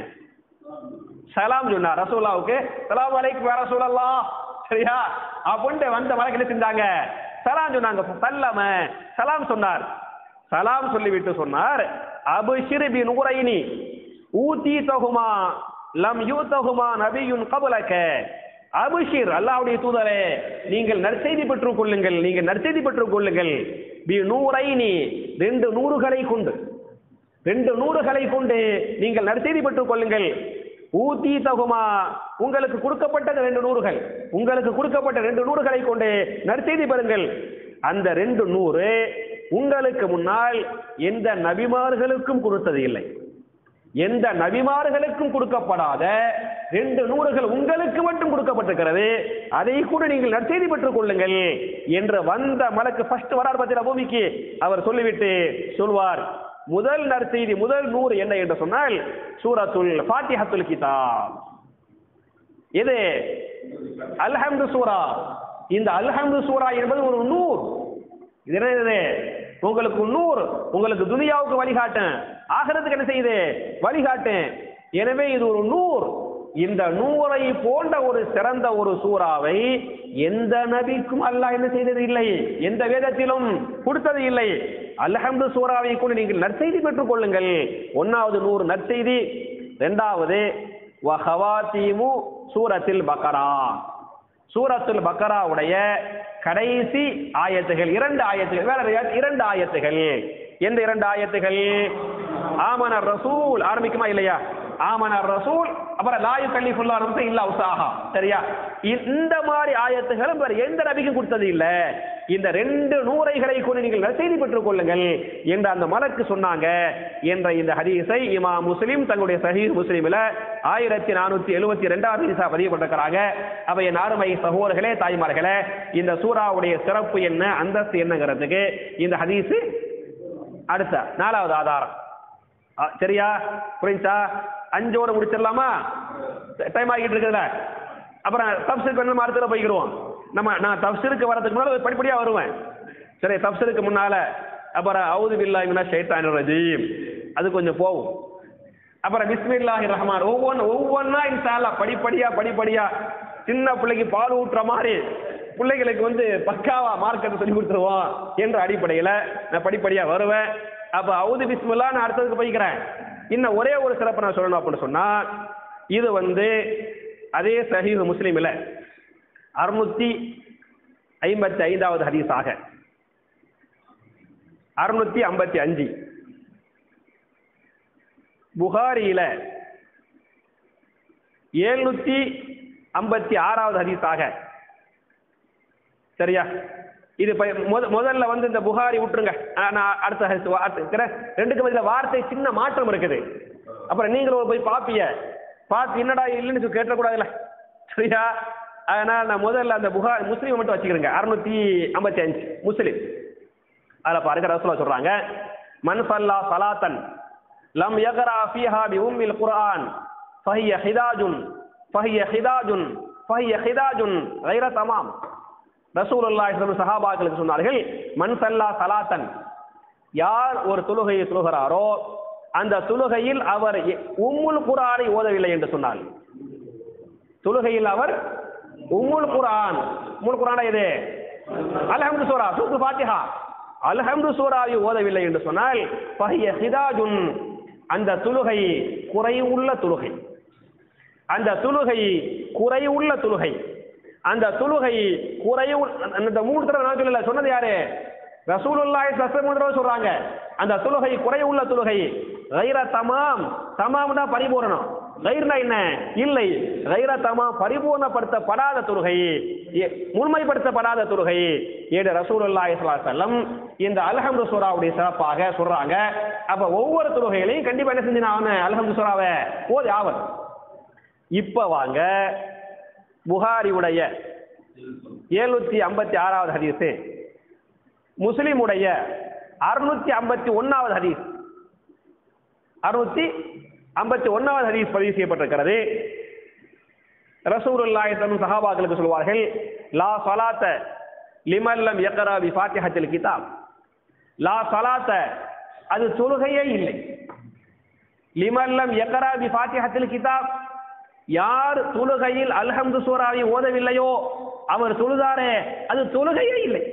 A: சலாம் சொன்னார் ரசூலாவுக்கு சலாம் அலைக்கும் வேற ரசூலல்லாஹ் சரியா அப்படின்ட்டு வந்த மலக்கு என்ன செஞ்சாங்க சலாம் சொன்னாங்க சல்லம சலாம் சொன்னார் சலாம் சொல்லிவிட்டு சொன்னார் அபுஷிர் பி நூரைனி ஊதி தகுமா லம் யூ தகுமா நபியுன் கபலக்க அபுஷிர் அல்லாஹ்வுடைய தூதரே நீங்கள் நற்செய்தி பெற்றுக் கொள்ளுங்கள் நீங்கள் நற்செய்தி பெற்றுக் கொள்ளுங்கள் பி நூரைனி ரெண்டு நூறுகளை கொண்டு ரெண்டு நூறுகளை கொண்டு நீங்கள் நற்செய்தி பெற்றுக் கொள்ளுங்கள் ஊத்தி தகுமா உங்களுக்கு கொடுக்கப்பட்ட ரெண்டு நூறுகள் உங்களுக்கு கொடுக்கப்பட்ட ரெண்டு நூறுகளை கொண்டு நற்செய்தி பெறுங்கள் அந்த ரெண்டு நூறு உங்களுக்கு முன்னால் எந்த நபிமார்களுக்கும் கொடுத்தது இல்லை எந்த நபிமார்களுக்கும் கொடுக்கப்படாத ரெண்டு நூறுகள் உங்களுக்கு மட்டும் கொடுக்கப்பட்டிருக்கிறது அதை கூட நீங்கள் நற்செய்தி பெற்றுக் கொள்ளுங்கள் என்று வந்த மலக்கு ஃபர்ஸ்ட் வரார் பத்திர பூமிக்கு அவர் சொல்லிவிட்டு சொல்வார் முதல் நற்செய்தி முதல் நூறு என்ன என்று சொன்னால் சூரத்துல் ஃபாத்திஹத்துல் கிதாப் இது அல்ஹம்து சூரா இந்த அல்ஹம்து சூரா என்பது ஒரு நூர் இது என்னது உங்களுக்கு நூர் உங்களுக்கு துனியாவுக்கு வழிகாட்டும் ஆகிறதுக்கு என்ன செய்யுது வழிகாட்டும் எனவே இது ஒரு நூர் இந்த நூரை போன்ற ஒரு சிறந்த ஒரு சூறாவை எந்த நபிக்கும் அல்லாஹ் என்ன செய்தது இல்லை எந்த வேதத்திலும் கொடுத்தது இல்லை அல்ஹம்து சூறாவை கூட நீங்கள் நற்செய்தி பெற்றுக் கொள்ளுங்கள் ஒன்னாவது நூறு நற்செய்தி இரண்டாவது வஹவாத்தீமு சூரத்தில் பக்கரா சூரத்துல் பக்கராவுடைய கடைசி ஆயத்துகள் இரண்டு ஆயத்துகள் வேற ரியாத், இரண்டு ஆயத்துகள் எந்த இரண்டு ஆயத்துகள் ஆமனர் ரசூல் ஆரம்பிக்குமா இல்லையா ஆமனர் ரசூல் அப்புறம் லாயு கல்லிஃபுல்லா நமக்கு இல்ல உசாஹா சரியா இந்த மாதிரி ஆயத்துகளும் வேற எந்த நபிக்கும் கொடுத்தது இல்ல இந்த ரெண்டு நூறைகளை கொண்டு நீங்கள் நற்செய்தி பெற்றுக் கொள்ளுங்கள் என்று அந்த மலக்கு சொன்னாங்க என்ற இந்த ஹதீஸை இமா முஸ்லிம் தங்களுடைய சஹீஹ் முஸ்லிமில் ஆயிரத்தி நானூத்தி எழுபத்தி ரெண்டாவது ஹதீஸா பதிவு பண்ணிருக்கிறாங்க அப்ப என் அருமை சகோதரர்களே தாய்மார்களே இந்த சூறாவுடைய சிறப்பு என்ன அந்தஸ்து என்னங்கிறதுக்கு இந்த ஹதீஸ் அடுத்த நாலாவது ஆதாரம் ஆ, சரியா புரிஞ்சா அஞ்சோட முடிச்சிடலாமா டைம் ஆகிட்டு இருக்குதுல அப்புறம் தப்சருக்கு வந்து மரத்தில் போய்க்கிடுவோம் நம்ம நான் தப்சருக்கு வரதுக்கு முன்னால படிப்படியா வருவேன் சரி தப்சருக்கு முன்னால அப்புறம் அவுது பில்லாஹி மினஷ் ஷைத்தானிர் ரஜீம் அது கொஞ்சம் போகும் அப்புறம் பிஸ்மில்லாஹி ரஹ்மான் ஒவ்வொன்று ஒவ்வொன்றா இன்ஷால்லா படிப்படியா படிப்படியா சின்ன பிள்ளைக்கு பால் ஊட்டுற மாதிரி பிள்ளைகளுக்கு வந்து பக்காவா மார்க்கெட் சொல்லி கொடுத்துருவோம் என்ற அடிப்படையில் நான் படிப்படியா வருவேன் அப்ப அவுது பிஸ்மில்லா நான் அடுத்ததுக்கு போய்க்கிறேன் இன்னும் ஒரே ஒரு சிறப்பை நான் சொல்லணும் அப்படின்னு சொன்னா இது வந்து அதே சஹீஹ் முஸ்லீமில் அறுநூத்தி ஐம்பத்தி ஐந்தாவது ஹதீஸாக அறுநூத்தி ஐம்பத்தி அஞ்சு புகாரியில ஏழ்நூத்தி ஐம்பத்தி ஆறாவது ஹதீஸாக சரியா இது இப்ப முத- முதல்ல வந்து இந்த புகாரி விட்டுருங்க ஆ, நான் அடுத்த ஹதீஸ் வா- அடுத்த இருக்கிற ரெண்டுக்கு பதிலா வார்த்தை சின்ன மாற்றம் இருக்குது அப்புறம் நீங்களும் போய் பாப்பீங்க பார்த்து என்னடா இல்லைன்னு சொல்லி கேட்டக்கூடாதுல்ல சரியா அதனால நான் முதல்ல அந்த புகார் முஸ்லீம் மட்டும் வச்சுக்கிறேங்க அறுநூத்தி ஐம்பத்தி அஞ்சு முஸ்லீம் அதில் பாருங்க ரசூலா சொல்றாங்க மன் சல்லா சலாத்தன் லம் யக்ரா ஃபீஹா பி உம்மில் குர்ஆன் ஃபஹிய ஹிதாஜுன் ஃபஹிய ஹிதாஜுன் ஃபஹிய ஹிதாஜுன் கைர தமாம் ரசூலுல்லாஹி ஸல்லல்லாஹு சஹாபாக்களுக்கு சொன்னார்கள் மன் சல்லா சலாத்தன் யார் ஒரு தொழுகையை தொழுகிறாரோ அந்த தொழுகையில் அவர் எ- உம்முல் குர்ஆனை ஓதவில்லை என்று சொன்னார் தொழுகையில் அவர் உம்முல் குர்ஆன் உம்முல் குர்ஆன் இது அல்ஹம்து சூரா சூத்து ஃபாத்திஹா அல்ஹம்து சூராவை ஓதவில்லை என்று சொன்னால் ஃபஹிய ஹிதாஜுன் அந்த தொழுகை குறைவுள்ள தொழுகை அந்த தொழுகை குறைவுள்ள தொழுகை அந்த தொழுகை குறைவு அந்த மூணு தடவை நான் சொல்லல சொன்னது யாரு ரசூலுல்லாஹி ஸல்லல்லாஹு மூணு தடவை சொல்றாங்க அந்த தொழுகை குறைவுள்ள தொழுகை கைர தமாம் தமாம் தான் பரிபூரணம் கைர்னா என்ன இல்லை கைர தமாம் பரிபூர்ணப்படுத்தப்படாத தொழுகை எ- முழுமைப்படுத்தப்படாத தொழுகை ஏடு ரசூலுல்லாஹி ஸல்லல்லாஹு அலைஹி வஸல்லம் இந்த அல்ஹம்து சூராவுடைய சிறப்பாக சொல்றாங்க அப்ப ஒவ்வொரு தொழுகையிலையும் கண்டிப்பா என்ன செஞ்சு நான் அல்ஹம்து சூராவை ஓதி ஆவன் இப்ப வாங்க புகாரியுடைய ஏழுநூத்தி ஐம்பத்தி ஆறாவது ஹதீஸ் முஸ்லிமுடைய அறுநூத்தி ஐம்பத்தி ஒன்னாவது ஹதீஸ் அறுநூத்தி ஐம்பத்தி ஒன்னாவது ஹதீஸ் பதிவு செய்யப்பட்டிருக்கிறது ரசூலுல்லாஹி தன் சஹாபாக்களுக்கு சொல்வார்கள் லா சலாத்த லிமல்லம் யக்ரா பி ஃபாத்திஹத்தில் கிதாப் லா சலாத்த அது தொழுகையே இல்லை லிமல்லம் எக்கரா பி ஃபாத்திஹத்தில் கிதாப் யார் தொழுகையில் அல்ஹம்து சூராவை ஓதவில்லையோ அவர் தொழுதாரே அது தொழுகையே இல்லை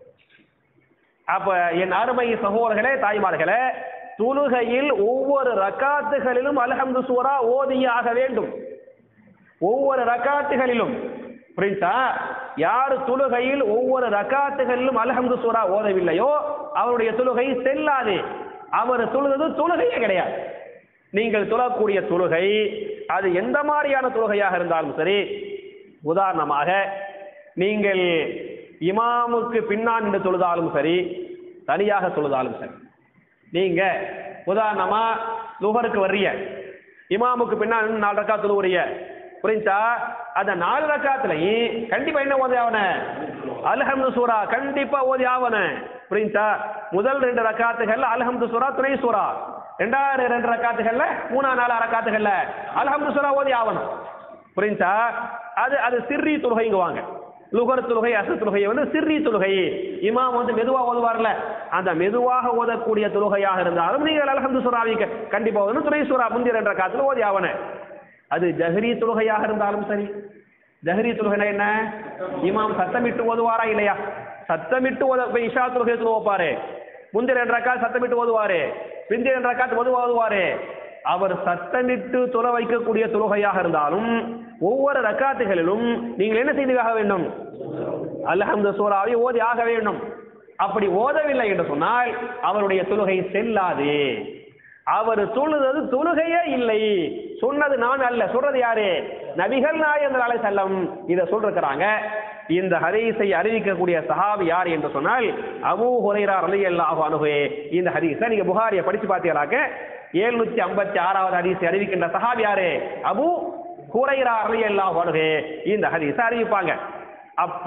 A: அப்ப என் அருமை சகோதரர்களே தாய்மார்களே தொழுகையில் ஒவ்வொரு ரக்காத்துகளிலும் அல்ஹம்து சூரா ஓதியாக வேண்டும் ஒவ்வொரு ரக்காத்துகளிலும் புரிஞ்சா யார் தொழுகையில் ஒவ்வொரு ரக்காத்துகளிலும் அல்ஹம்து சூரா ஓதவில்லையோ அவருடைய தொழுகை செல்லாது அவர் தொழுது தொழுகையே கிடையாது நீங்கள் தொழக்கூடிய தொழுகை அது எந்த மாதிரியான தொழுகையாக இருந்தாலும் சரி உதாரணமாக நீங்கள் இமாமுக்கு பின்னால் நின்று தொழுதாலும் சரி தனியாக தொழுதாலும் சரி நீங்க உதாரணமா லுகருக்கு வர்றீங்க இமாமுக்கு பின்னால் நின்னு நாலு ரக்கா தொழுவுறீங்க புரிஞ்சா அந்த நாலு ரக்காத்துலயும் கண்டிப்பா என்ன ஓதி ஆவன அல்ஹம்து சூரா கண்டிப்பா ஓதி ஆவன புரிஞ்சா முதல் ரெண்டு ரக்காத்துகள்ல அல்ஹம்து சூரா துணை சூரா ரெண்டாவது ரெண்டு ரக்காத்துகள்ல மூணா நாலு ரக்காத்துகள்ல அல்ஹம்து சூரா ஓதி ஆவணும் புரிஞ்சா அது அது சிர்ரி தொழுகைங்குவாங்க லுகர் தொழுகை அசர் தொழுகையை வந்து சிர்ரி தொழுகை இமாம் வந்து மெதுவா ஓதுவார்ல அந்த மெதுவாக ஓதக்கூடிய தொழுகையாக இருந்தாலும் நீங்கள் அல்ஹம்து சூராவை க- கண்டிப்பா ஓதணும் துணை சூரா முந்தைய ரெண்டு ரக்காத்துல ஓதி ஆவன அது ஜஹரி தொழுகையாக இருந்தாலும் சரி ஜஹரி தொழுகைனா என்ன இமாம் சத்தமிட்டு ஓதுவாரா இல்லையா சத்தமிட்டு ஓத இப்ப இஷா தொழுகை ஓப்பாரு முந்தைய ரெண்டு ரக்காத் சத்தமிட்டு ஓதுவாரு பிந்தைய ரெண்டு ரக்காத் மெதுவா ஓதுவாரு அவர் சத்தமிட்டு தொலை வைக்கக்கூடிய தொழுகையாக இருந்தாலும் ஒவ்வொரு ரக்காத்துகளிலும் நீங்கள் என்ன செய்தாக வேண்டும் அல்ஹம்து சூராவை ஓதி ஆக வேண்டும் அப்படி ஓதவில்லை என்று சொன்னால் அவருடைய தொழுகை செல்லாது அவர் தொழுதது தொழுகையே இல்லை சொன்னது நான் அல்ல சொல்றது யாரு நபிகள் நாயகர் அலை செல்லம் இதை சொல்றாங்க இந்த ஹதீஸை அறிவிக்கக்கூடிய சஹாபி யார் என்று சொன்னால் அபூ ஹுரைரா ரலியல்லாஹு அன்ஹு இந்த ஹதீஸை நீங்க புகாரியை படிச்சு பார்த்தீங்களாக்க எழுநூத்தி ஐம்பத்தி ஆறாவது ஹதீஸை அறிவிக்கின்ற சஹாபி யாரு அபூ ஹுரைரா ரலியல்லாஹு அன்ஹு இந்த ஹதீஸை அறிவிப்பாங்க அப்ப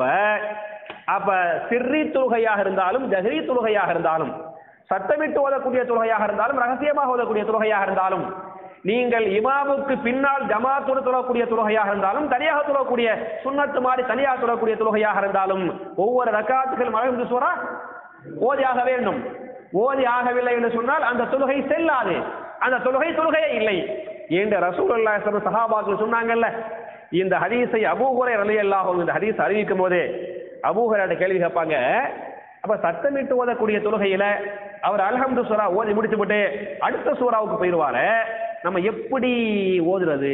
A: அப்ப சிர்ரி தொழுகையாக இருந்தாலும் ஜஹரி தொழுகையாக இருந்தாலும் சத்தமிட்டு ஓதக்கூடிய தொழுகையாக இருந்தாலும் ரகசியமாக ஓதக்கூடிய தொழுகையாக இருந்தாலும் நீங்கள் இமாமுக்கு பின்னால் ஜமாத்தோடு தொழக்கூடிய தொழுகையாக இருந்தாலும் தனியாக தொழக்கூடிய சுன்னத்து மாதிரி தனியாக தொழக்கூடிய தொழுகையாக இருந்தாலும் ஒவ்வொரு ரக்காத்துகள் மழை சூறா ஓதியாக வேண்டும் ஓதி ஆகவில்லை என்று சொன்னால் அந்த தொழுகை செல்லாது அந்த தொழுகை தொழுகையே இல்லை என்று ரசூலுல்லாஹி ஸல்லல்லாஹு அலைஹி சஹாபாக்கள் சொன்னாங்கல்ல இந்த ஹதீஸை அபூஹுரை ரலியல்லாஹு இந்த ஹதீஸ் அறிவிக்கும் போது அபூஹுரையோட கேள்வி கேட்பாங்க அப்ப சத்தமிட்டு ஓதக்கூடிய தொழுகையில அவர் அல்ஹம்து சூரா ஓதி முடிச்சுவிட்டு அடுத்த சூறாவுக்கு போயிடுவாரு நம்ம எப்படி ஓதுறது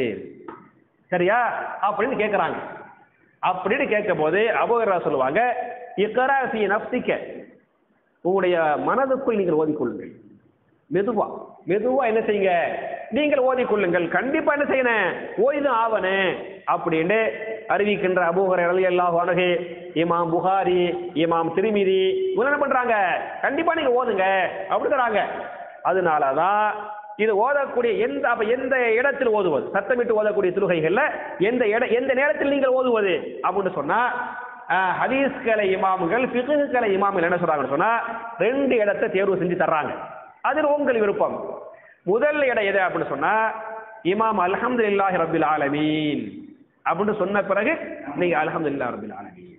A: சரியா அப்படின்னு கேட்குறாங்க அப்படின்னு கேட்கும் போது அபூஹுரா சொல்லுவாங்க இக்கரா ஃபீ நஃப்ஸிக உங்களுடைய மனதுக்குள் நீங்கள் ஓதிக்கொள்ளுங்கள் மெதுவா மெதுவா என்ன செய்யுங்க நீங்கள் ஓதிக்கொள்ளுங்கள் கண்டிப்பா என்ன செய்யணும் ஓய்தான் ஆவனு அப்படின்னு அறிவிக்கின்ற அபூஹரை ரலியல்லாஹு அன்ஹு இமாம் புகாரி இமாம் திருமிதி இவங்க என்ன பண்றாங்க கண்டிப்பா நீங்க ஓதுங்க அப்படிங்கிறாங்க அதனாலதான் இது ஓதக்கூடிய எந்த அப்ப எந்த இடத்தில் ஓதுவது சத்தமிட்டு ஓதக்கூடிய தொழுகைகள்ல எந்த இட எந்த நேரத்தில் நீங்கள் ஓதுவது அப்படின்னு சொன்னா அஹ், ஹதீஸ் கலை இமாம்கள் ஃபிக்ஹ் கலை இமாம்கள் என்ன சொல்றாங்கன்னு சொன்னா ரெண்டு இடத்தை தேர்வு செஞ்சு தர்றாங்க அதில் உங்கள் விருப்பம் முதல் இடம் எது அப்படின்னு சொன்னா இமாம் அல்ஹம்துலில்லாஹி ரப்பில் ஆலமீன் அப்படின்னு சொன்ன பிறகு நீங்க அல்ஹம்துலில்லாஹி ரப்பில் ஆலமீன்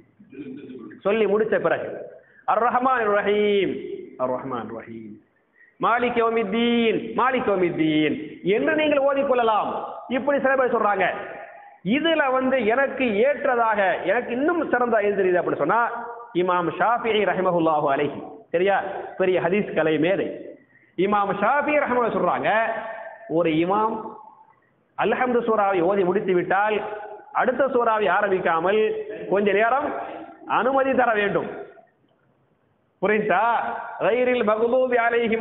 A: சொல்லி முடிச்ச பிறகு அர் ரஹ்மான் ரஹீம் அர் ரஹ்மான் ரஹீம் மாலிக் யௌமித்தீன் மாலிக் யௌமித்தீன் என்று நீங்கள் ஓதிக்கொள்ளலாம் இப்படி சில பேர் சொல்றாங்க இதுல வந்து எனக்கு ஏற்றதாக எனக்கு இன்னும் சிறந்த எது தெரியுது அப்படின்னு சொன்னா இமாம் ஷாஃபிஇ ரஹிமஹுல்லாஹு அலைஹி சரியா பெரிய ஹதீஸ் கலை மேதை இமாம் ஷாஃபி ரஹ்மத்துல்லாஹி சொல்றாங்க ஒரு இமாம் அல்ஹம்து சூராவை ஓதி முடித்து விட்டால் அடுத்த சூறாவை ஆரம்பிக்காமல் கொஞ்ச நேரம் அனுமதி தர வேண்டும் புரிந்தா கைரில் மகுதூபி அலைஹிம்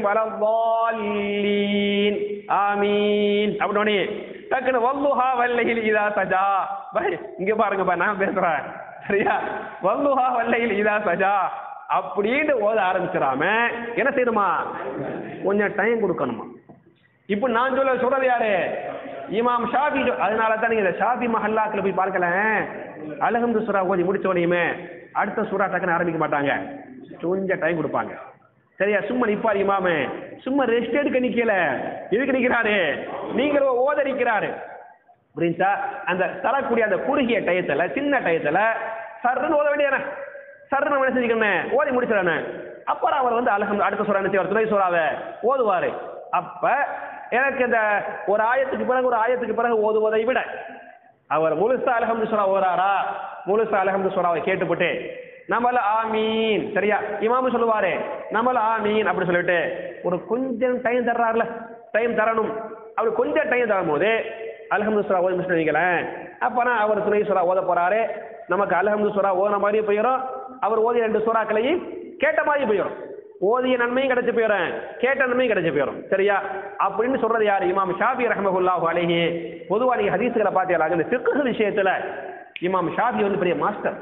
A: வலல்லாலீன் ஆமீன் அப்படினே டக்குனு வல்லுஹா வல்லையில் இதா சஜா பை இங்க பாருங்கப்பா நான் பேசுறேன் சரியா வல்லுஹா வல்லையில் இதா சஜா அப்படின்னு ஓத ஆரம்பிச்சிடாம என்ன செய்யணுமா கொஞ்சம் டைம் கொடுக்கணுமா இப்போ நான் சொல்ல சொல்றது யாரு இமாம் ஷாபி சொ- அதனால தான் நீங்க இந்த ஷாபி மஹல்லாக்கள் போய் பார்க்கல அலஹம்து சூரா ஓதி முடிச்ச உடனேயுமே அடுத்த சூரா டக்குன்னு ஆரம்பிக்க மாட்டாங்க கொஞ்சம் டைம் கொடுப்பாங்க சரியா சும்மா நிப்பார் இமாமு சும்மா ரெஸ்ட் எடுக்க நிக்கல எதுக்கு நிக்கிறாரு நீங்கள் ஓத நிக்கிறாரு புரிஞ்சா அந்த தரக்கூடிய அந்த குறுகிய டயத்துல சின்ன டயத்துல சர்ன்னு ஓத வேண்டியன சர்ன்னு என்ன செஞ்சுக்கணும் ஓதி முடிச்சிடணும் அப்புறம் அவர் வந்து அலகம் அடுத்த சூறா நினைச்சு துணை சூறாவை ஓதுவாரு அப்ப எனக்கு இந்த ஒரு ஆயத்துக்கு பிறகு ஒரு ஆயத்துக்கு பிறகு ஓதுவதை விட அவர் முழுசா அலஹம்து சுரா ஓராரா முழுசா அலஹம்து சுராவை கேட்டுப்பட்டு நம்மள ஆமீன் சரியா இமாமு சொல்லுவாரு நம்மள ஆமீன் அப்படி சொல்லிட்டு ஒரு கொஞ்சம் டைம் தர்றாருல டைம் தரணும் அவர் கொஞ்சம் டைம் தரும்போது அல்ஹம்து சுரா ஓதி முடிச்சுட்டு வைங்களேன் அப்பனா அவர் துணை சுரா ஓத போறாரு நமக்கு அல்ஹம்து சுரா ஓன மாதிரி போயிடும் அவர் ஓதிய ரெண்டு சூறாக்களையும் கேட்ட மாதிரி போயிடும் ஓதிய நன்மையும் கிடைச்சு போயிடும் கேட்ட நன்மையும் கிடைச்சு போயிடும் சரியா அப்படின்னு சொல்றது யாரு இமாம் ஷாபி ரஹமகுல்லாஹு அலைஹி பொதுவா நீங்க ஹதீஸ்களை பார்த்தீங்களா இந்த ஃபிக்ஹ் விஷயத்துல இமாம் ஷாபி வந்து பெரிய மாஸ்டர்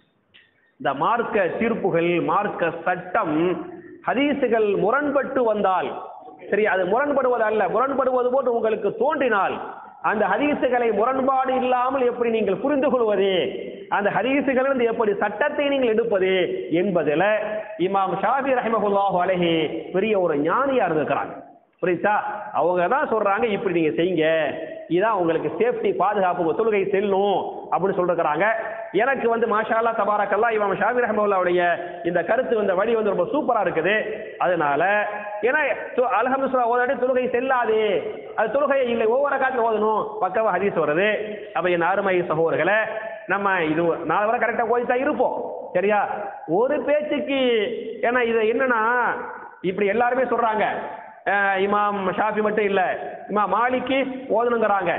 A: இந்த மார்க்க தீர்ப்புகள் மார்க்க சட்டம் ஹதீசுகள் முரண்பட்டு வந்தால் சரி அது முரண்படுவது அல்ல முரண்படுவது போன்று உங்களுக்கு தோன்றினால் அந்த ஹதீசுகளை முரண்பாடு இல்லாமல் எப்படி நீங்கள் புரிந்து கொள்வது அந்த ஹதீசுகளிலிருந்து எப்படி சட்டத்தை நீங்கள் எடுப்பது என்பதில் இமாம் ஷாஃபி ரஹிமஹுல்லாஹு அலைஹி பெரிய ஒரு ஞானியா இருந்திருக்கிறாங்க புரியுதா அவங்க தான் சொல்றாங்க இப்படி நீங்க செய்யுங்க இதான் உங்களுக்கு சேஃப்டி பாதுகாப்பு உங்க தொழுகை செல்லும் அப்படின்னு சொல்லிருக்கிறாங்க எனக்கு வந்து மாஷா அல்லா தபாரக்கல்லா இவன் ஷாபி ரஹமுல்லாவுடைய இந்த கருத்து இந்த வழி வந்து ரொம்ப சூப்பரா இருக்குது அதனால ஏன்னா அல்ஹம்துல்லா ஓதாடி தொழுகை செல்லாது அது தொழுகையே இல்லை ஒவ்வொரு காலத்துல ஓதணும் பக்கவா ஹதீஸ் வருது அப்ப என் அருமை சகோதரர்களை நம்ம இது நாலு வரை கரெக்டா ஓதித்தான் இருப்போம் சரியா ஒரு பேச்சுக்கு ஏன்னா இது என்னன்னா இப்படி எல்லாருமே சொல்றாங்க அஹ் இமாம் ஷாஃபி மட்டும் இல்ல இமாம் மாலிக்கு ஓதணுங்கிறாங்க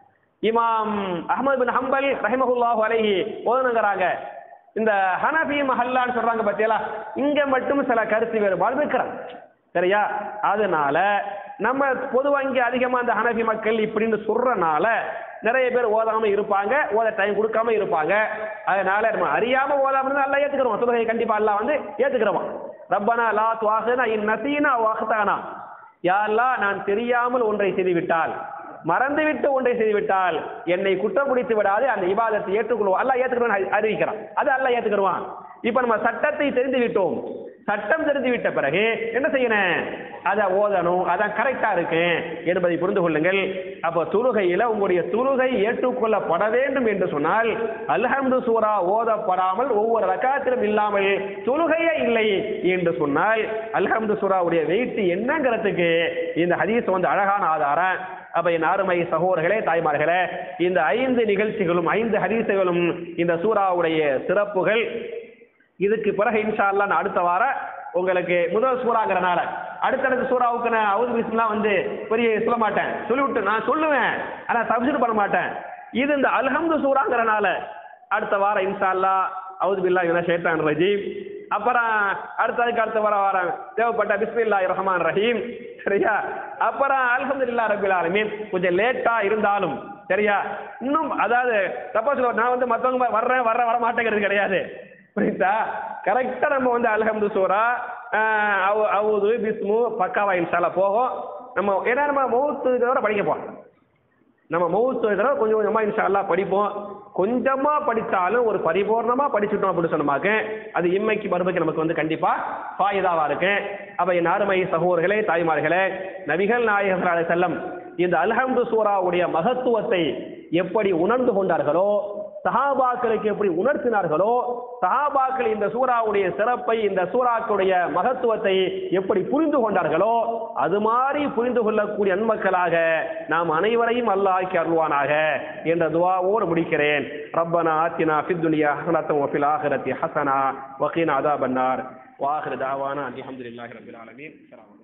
A: இமாம் அஹமது பின் ஹம்பல் ரஹிமஹுல்லாஹு அலைஹி ஓதணுங்கிறாங்க இந்த ஹனபி மஹல்லான்னு சொல்றாங்க பாத்தீங்களா இங்க மட்டும் சில கருத்து வேறுபாடு இருக்கிறாங்க சரியா அதனால நம்ம பொதுவா இங்க அதிகமா இந்த ஹனபி மக்கள் இப்படின்னு சொல்றனால நிறைய பேர் ஓதாம இருப்பாங்க ஓத டைம் கொடுக்காம இருப்பாங்க அதனால நம்ம அறியாம ஓதாம இருந்தா எல்லாம் ஏத்துக்கிறோம் தொழுகை கண்டிப்பா எல்லாம் வந்து ஏத்துக்கிறோம் ரப்பனா லா துவாஹனா இன் நசீனா வாஹ்தானா யா அல்லாஹ் நான் தெரியாமல் ஒன்றை செய்துவிட்டால் மறந்துவிட்டு ஒன்றை செய்துவிட்டால் என்னை குற்றம் பிடித்து விடாது அந்த இபாதத்தை ஏற்றுக்கொள்வோம் அல்லாஹ் ஏற்றுக்கிறோம் அறிவிக்கிறான் அது அல்லாஹ் ஏற்றுக்கிறவான் இப்ப நம்ம சட்டத்தை தெரிந்து விட்டோம் சட்டம் தெரிந்து விட்ட பிறகு என்ன செய்யணும் அதை ஓதணும் அதான் கரெக்டா இருக்கு என்பதை புரிந்து கொள்ளுங்கள் அப்ப தொழுகையில உங்களுடைய தொழுகை ஏற்றுக்கொள்ளப்பட வேண்டும் என்று சொன்னால் அல்ஹம்து சூரா ஓதப்படாமல் ஒவ்வொரு ரக்காத்திலும் இல்லாமல் தொழுகையே இல்லை என்று சொன்னால் அல்ஹம்து சூராவுடைய வெயிட் என்னங்கிறதுக்கு இந்த ஹதீஸ் வந்து அழகான ஆதாரம் அப்ப என் அருமை சகோதரர்களே தாய்மார்களே இந்த ஐந்து நிகழ்ச்சிகளும் ஐந்து ஹதீசுகளும் இந்த சூறாவுடைய சிறப்புகள் இதுக்கு பிறகு இன்ஷா அல்லாஹ் நான் அடுத்த வாரம் உங்களுக்கு முதல் சூறாங்கிறனால அடுத்தடுத்த சூறாவுக்கு நான் அவுது பிஸ்லாம் வந்து பெரிய சொல்ல மாட்டேன் சொல்லிவிட்டு நான் சொல்லுவேன் ஆனா சப்ஜெக்ட் பண்ண மாட்டேன் இது இந்த அல்ஹம்து சூறாங்கிறனால அடுத்த வாரம் இன்ஷா அல்லாஹ் அவுது பில்லா இவன ஷேத்தான் ரஜீம் அப்புறம் அடுத்ததுக்கு அடுத்த வர வாரம் தேவைப்பட்ட பிஸ்மில்லா ரஹ்மான் ரஹீம் சரியா அப்புறம் அல்ஹம்துலில்லாஹ் ரபில் ஆலமீன் கொஞ்சம் லேட்டா இருந்தாலும் சரியா இன்னும் அதாவது சப்போஸ் நான் வந்து மத்தவங்க வர்றேன் வர்றேன் வர மாட்டேங்கிறது கிடையாது புரியுதா கரெக்டா நம்ம வந்து அல்ஹம்து சூரா ஆஹ் அவு- அவுது பிஸ்மு பக்காவா இன்ஷால்லா போகும் நம்ம ஏன்னா நம்ம மௌத்து தவிர படிக்க போறோம் நம்ம மௌத்து தடவை கொஞ்சம் கொஞ்சமா இன்ஷா அல்லாஹ் படிப்போம் கொஞ்சமா படித்தாலும் ஒரு பரிபூர்ணமா படிச்சுட்டோம் அப்படின்னு சொன்னமாக்க அது இம்மைக்கு மறுமைக்கு நமக்கு வந்து கண்டிப்பா ஃபாயிதாவா இருக்கு அப்ப என் அருமை சகோதரர்களே தாய்மார்களே நபிகள் நாயகர் அலைஹிஸ் செல்லம் இந்த அல்ஹம்து சூராவுடைய மகத்துவத்தை எப்படி உணர்ந்து கொண்டார்களோ சஹாபாக்களுக்கு எப்படி உணர்த்தினார்களோ சஹாபாக்கள் இந்த சூறாவுடைய சிறப்பை இந்த சூறாக்களுடைய மகத்துவத்தை எப்படி புரிந்து கொண்டார்களோ அது மாதிரி புரிந்து கொள்ளக்கூடிய நன்மக்களாக நாம் அனைவரையும் அல்லாஹ் ஆக்கி அருள்வானாக என்ற துவாவோடு முடிக்கிறேன் ரப்பனா ஆத்தினா ஃபித் துனியா ஹசனத்தம் வஃபில் ஆஹிரத்தி ஹசனா வகீனா அதாபன்னார் வாஹிர தாவானா அல்ஹம்துலில்லாஹி ரப்பில் ஆலமீன் அஸ்ஸலாமு அலைக்கும்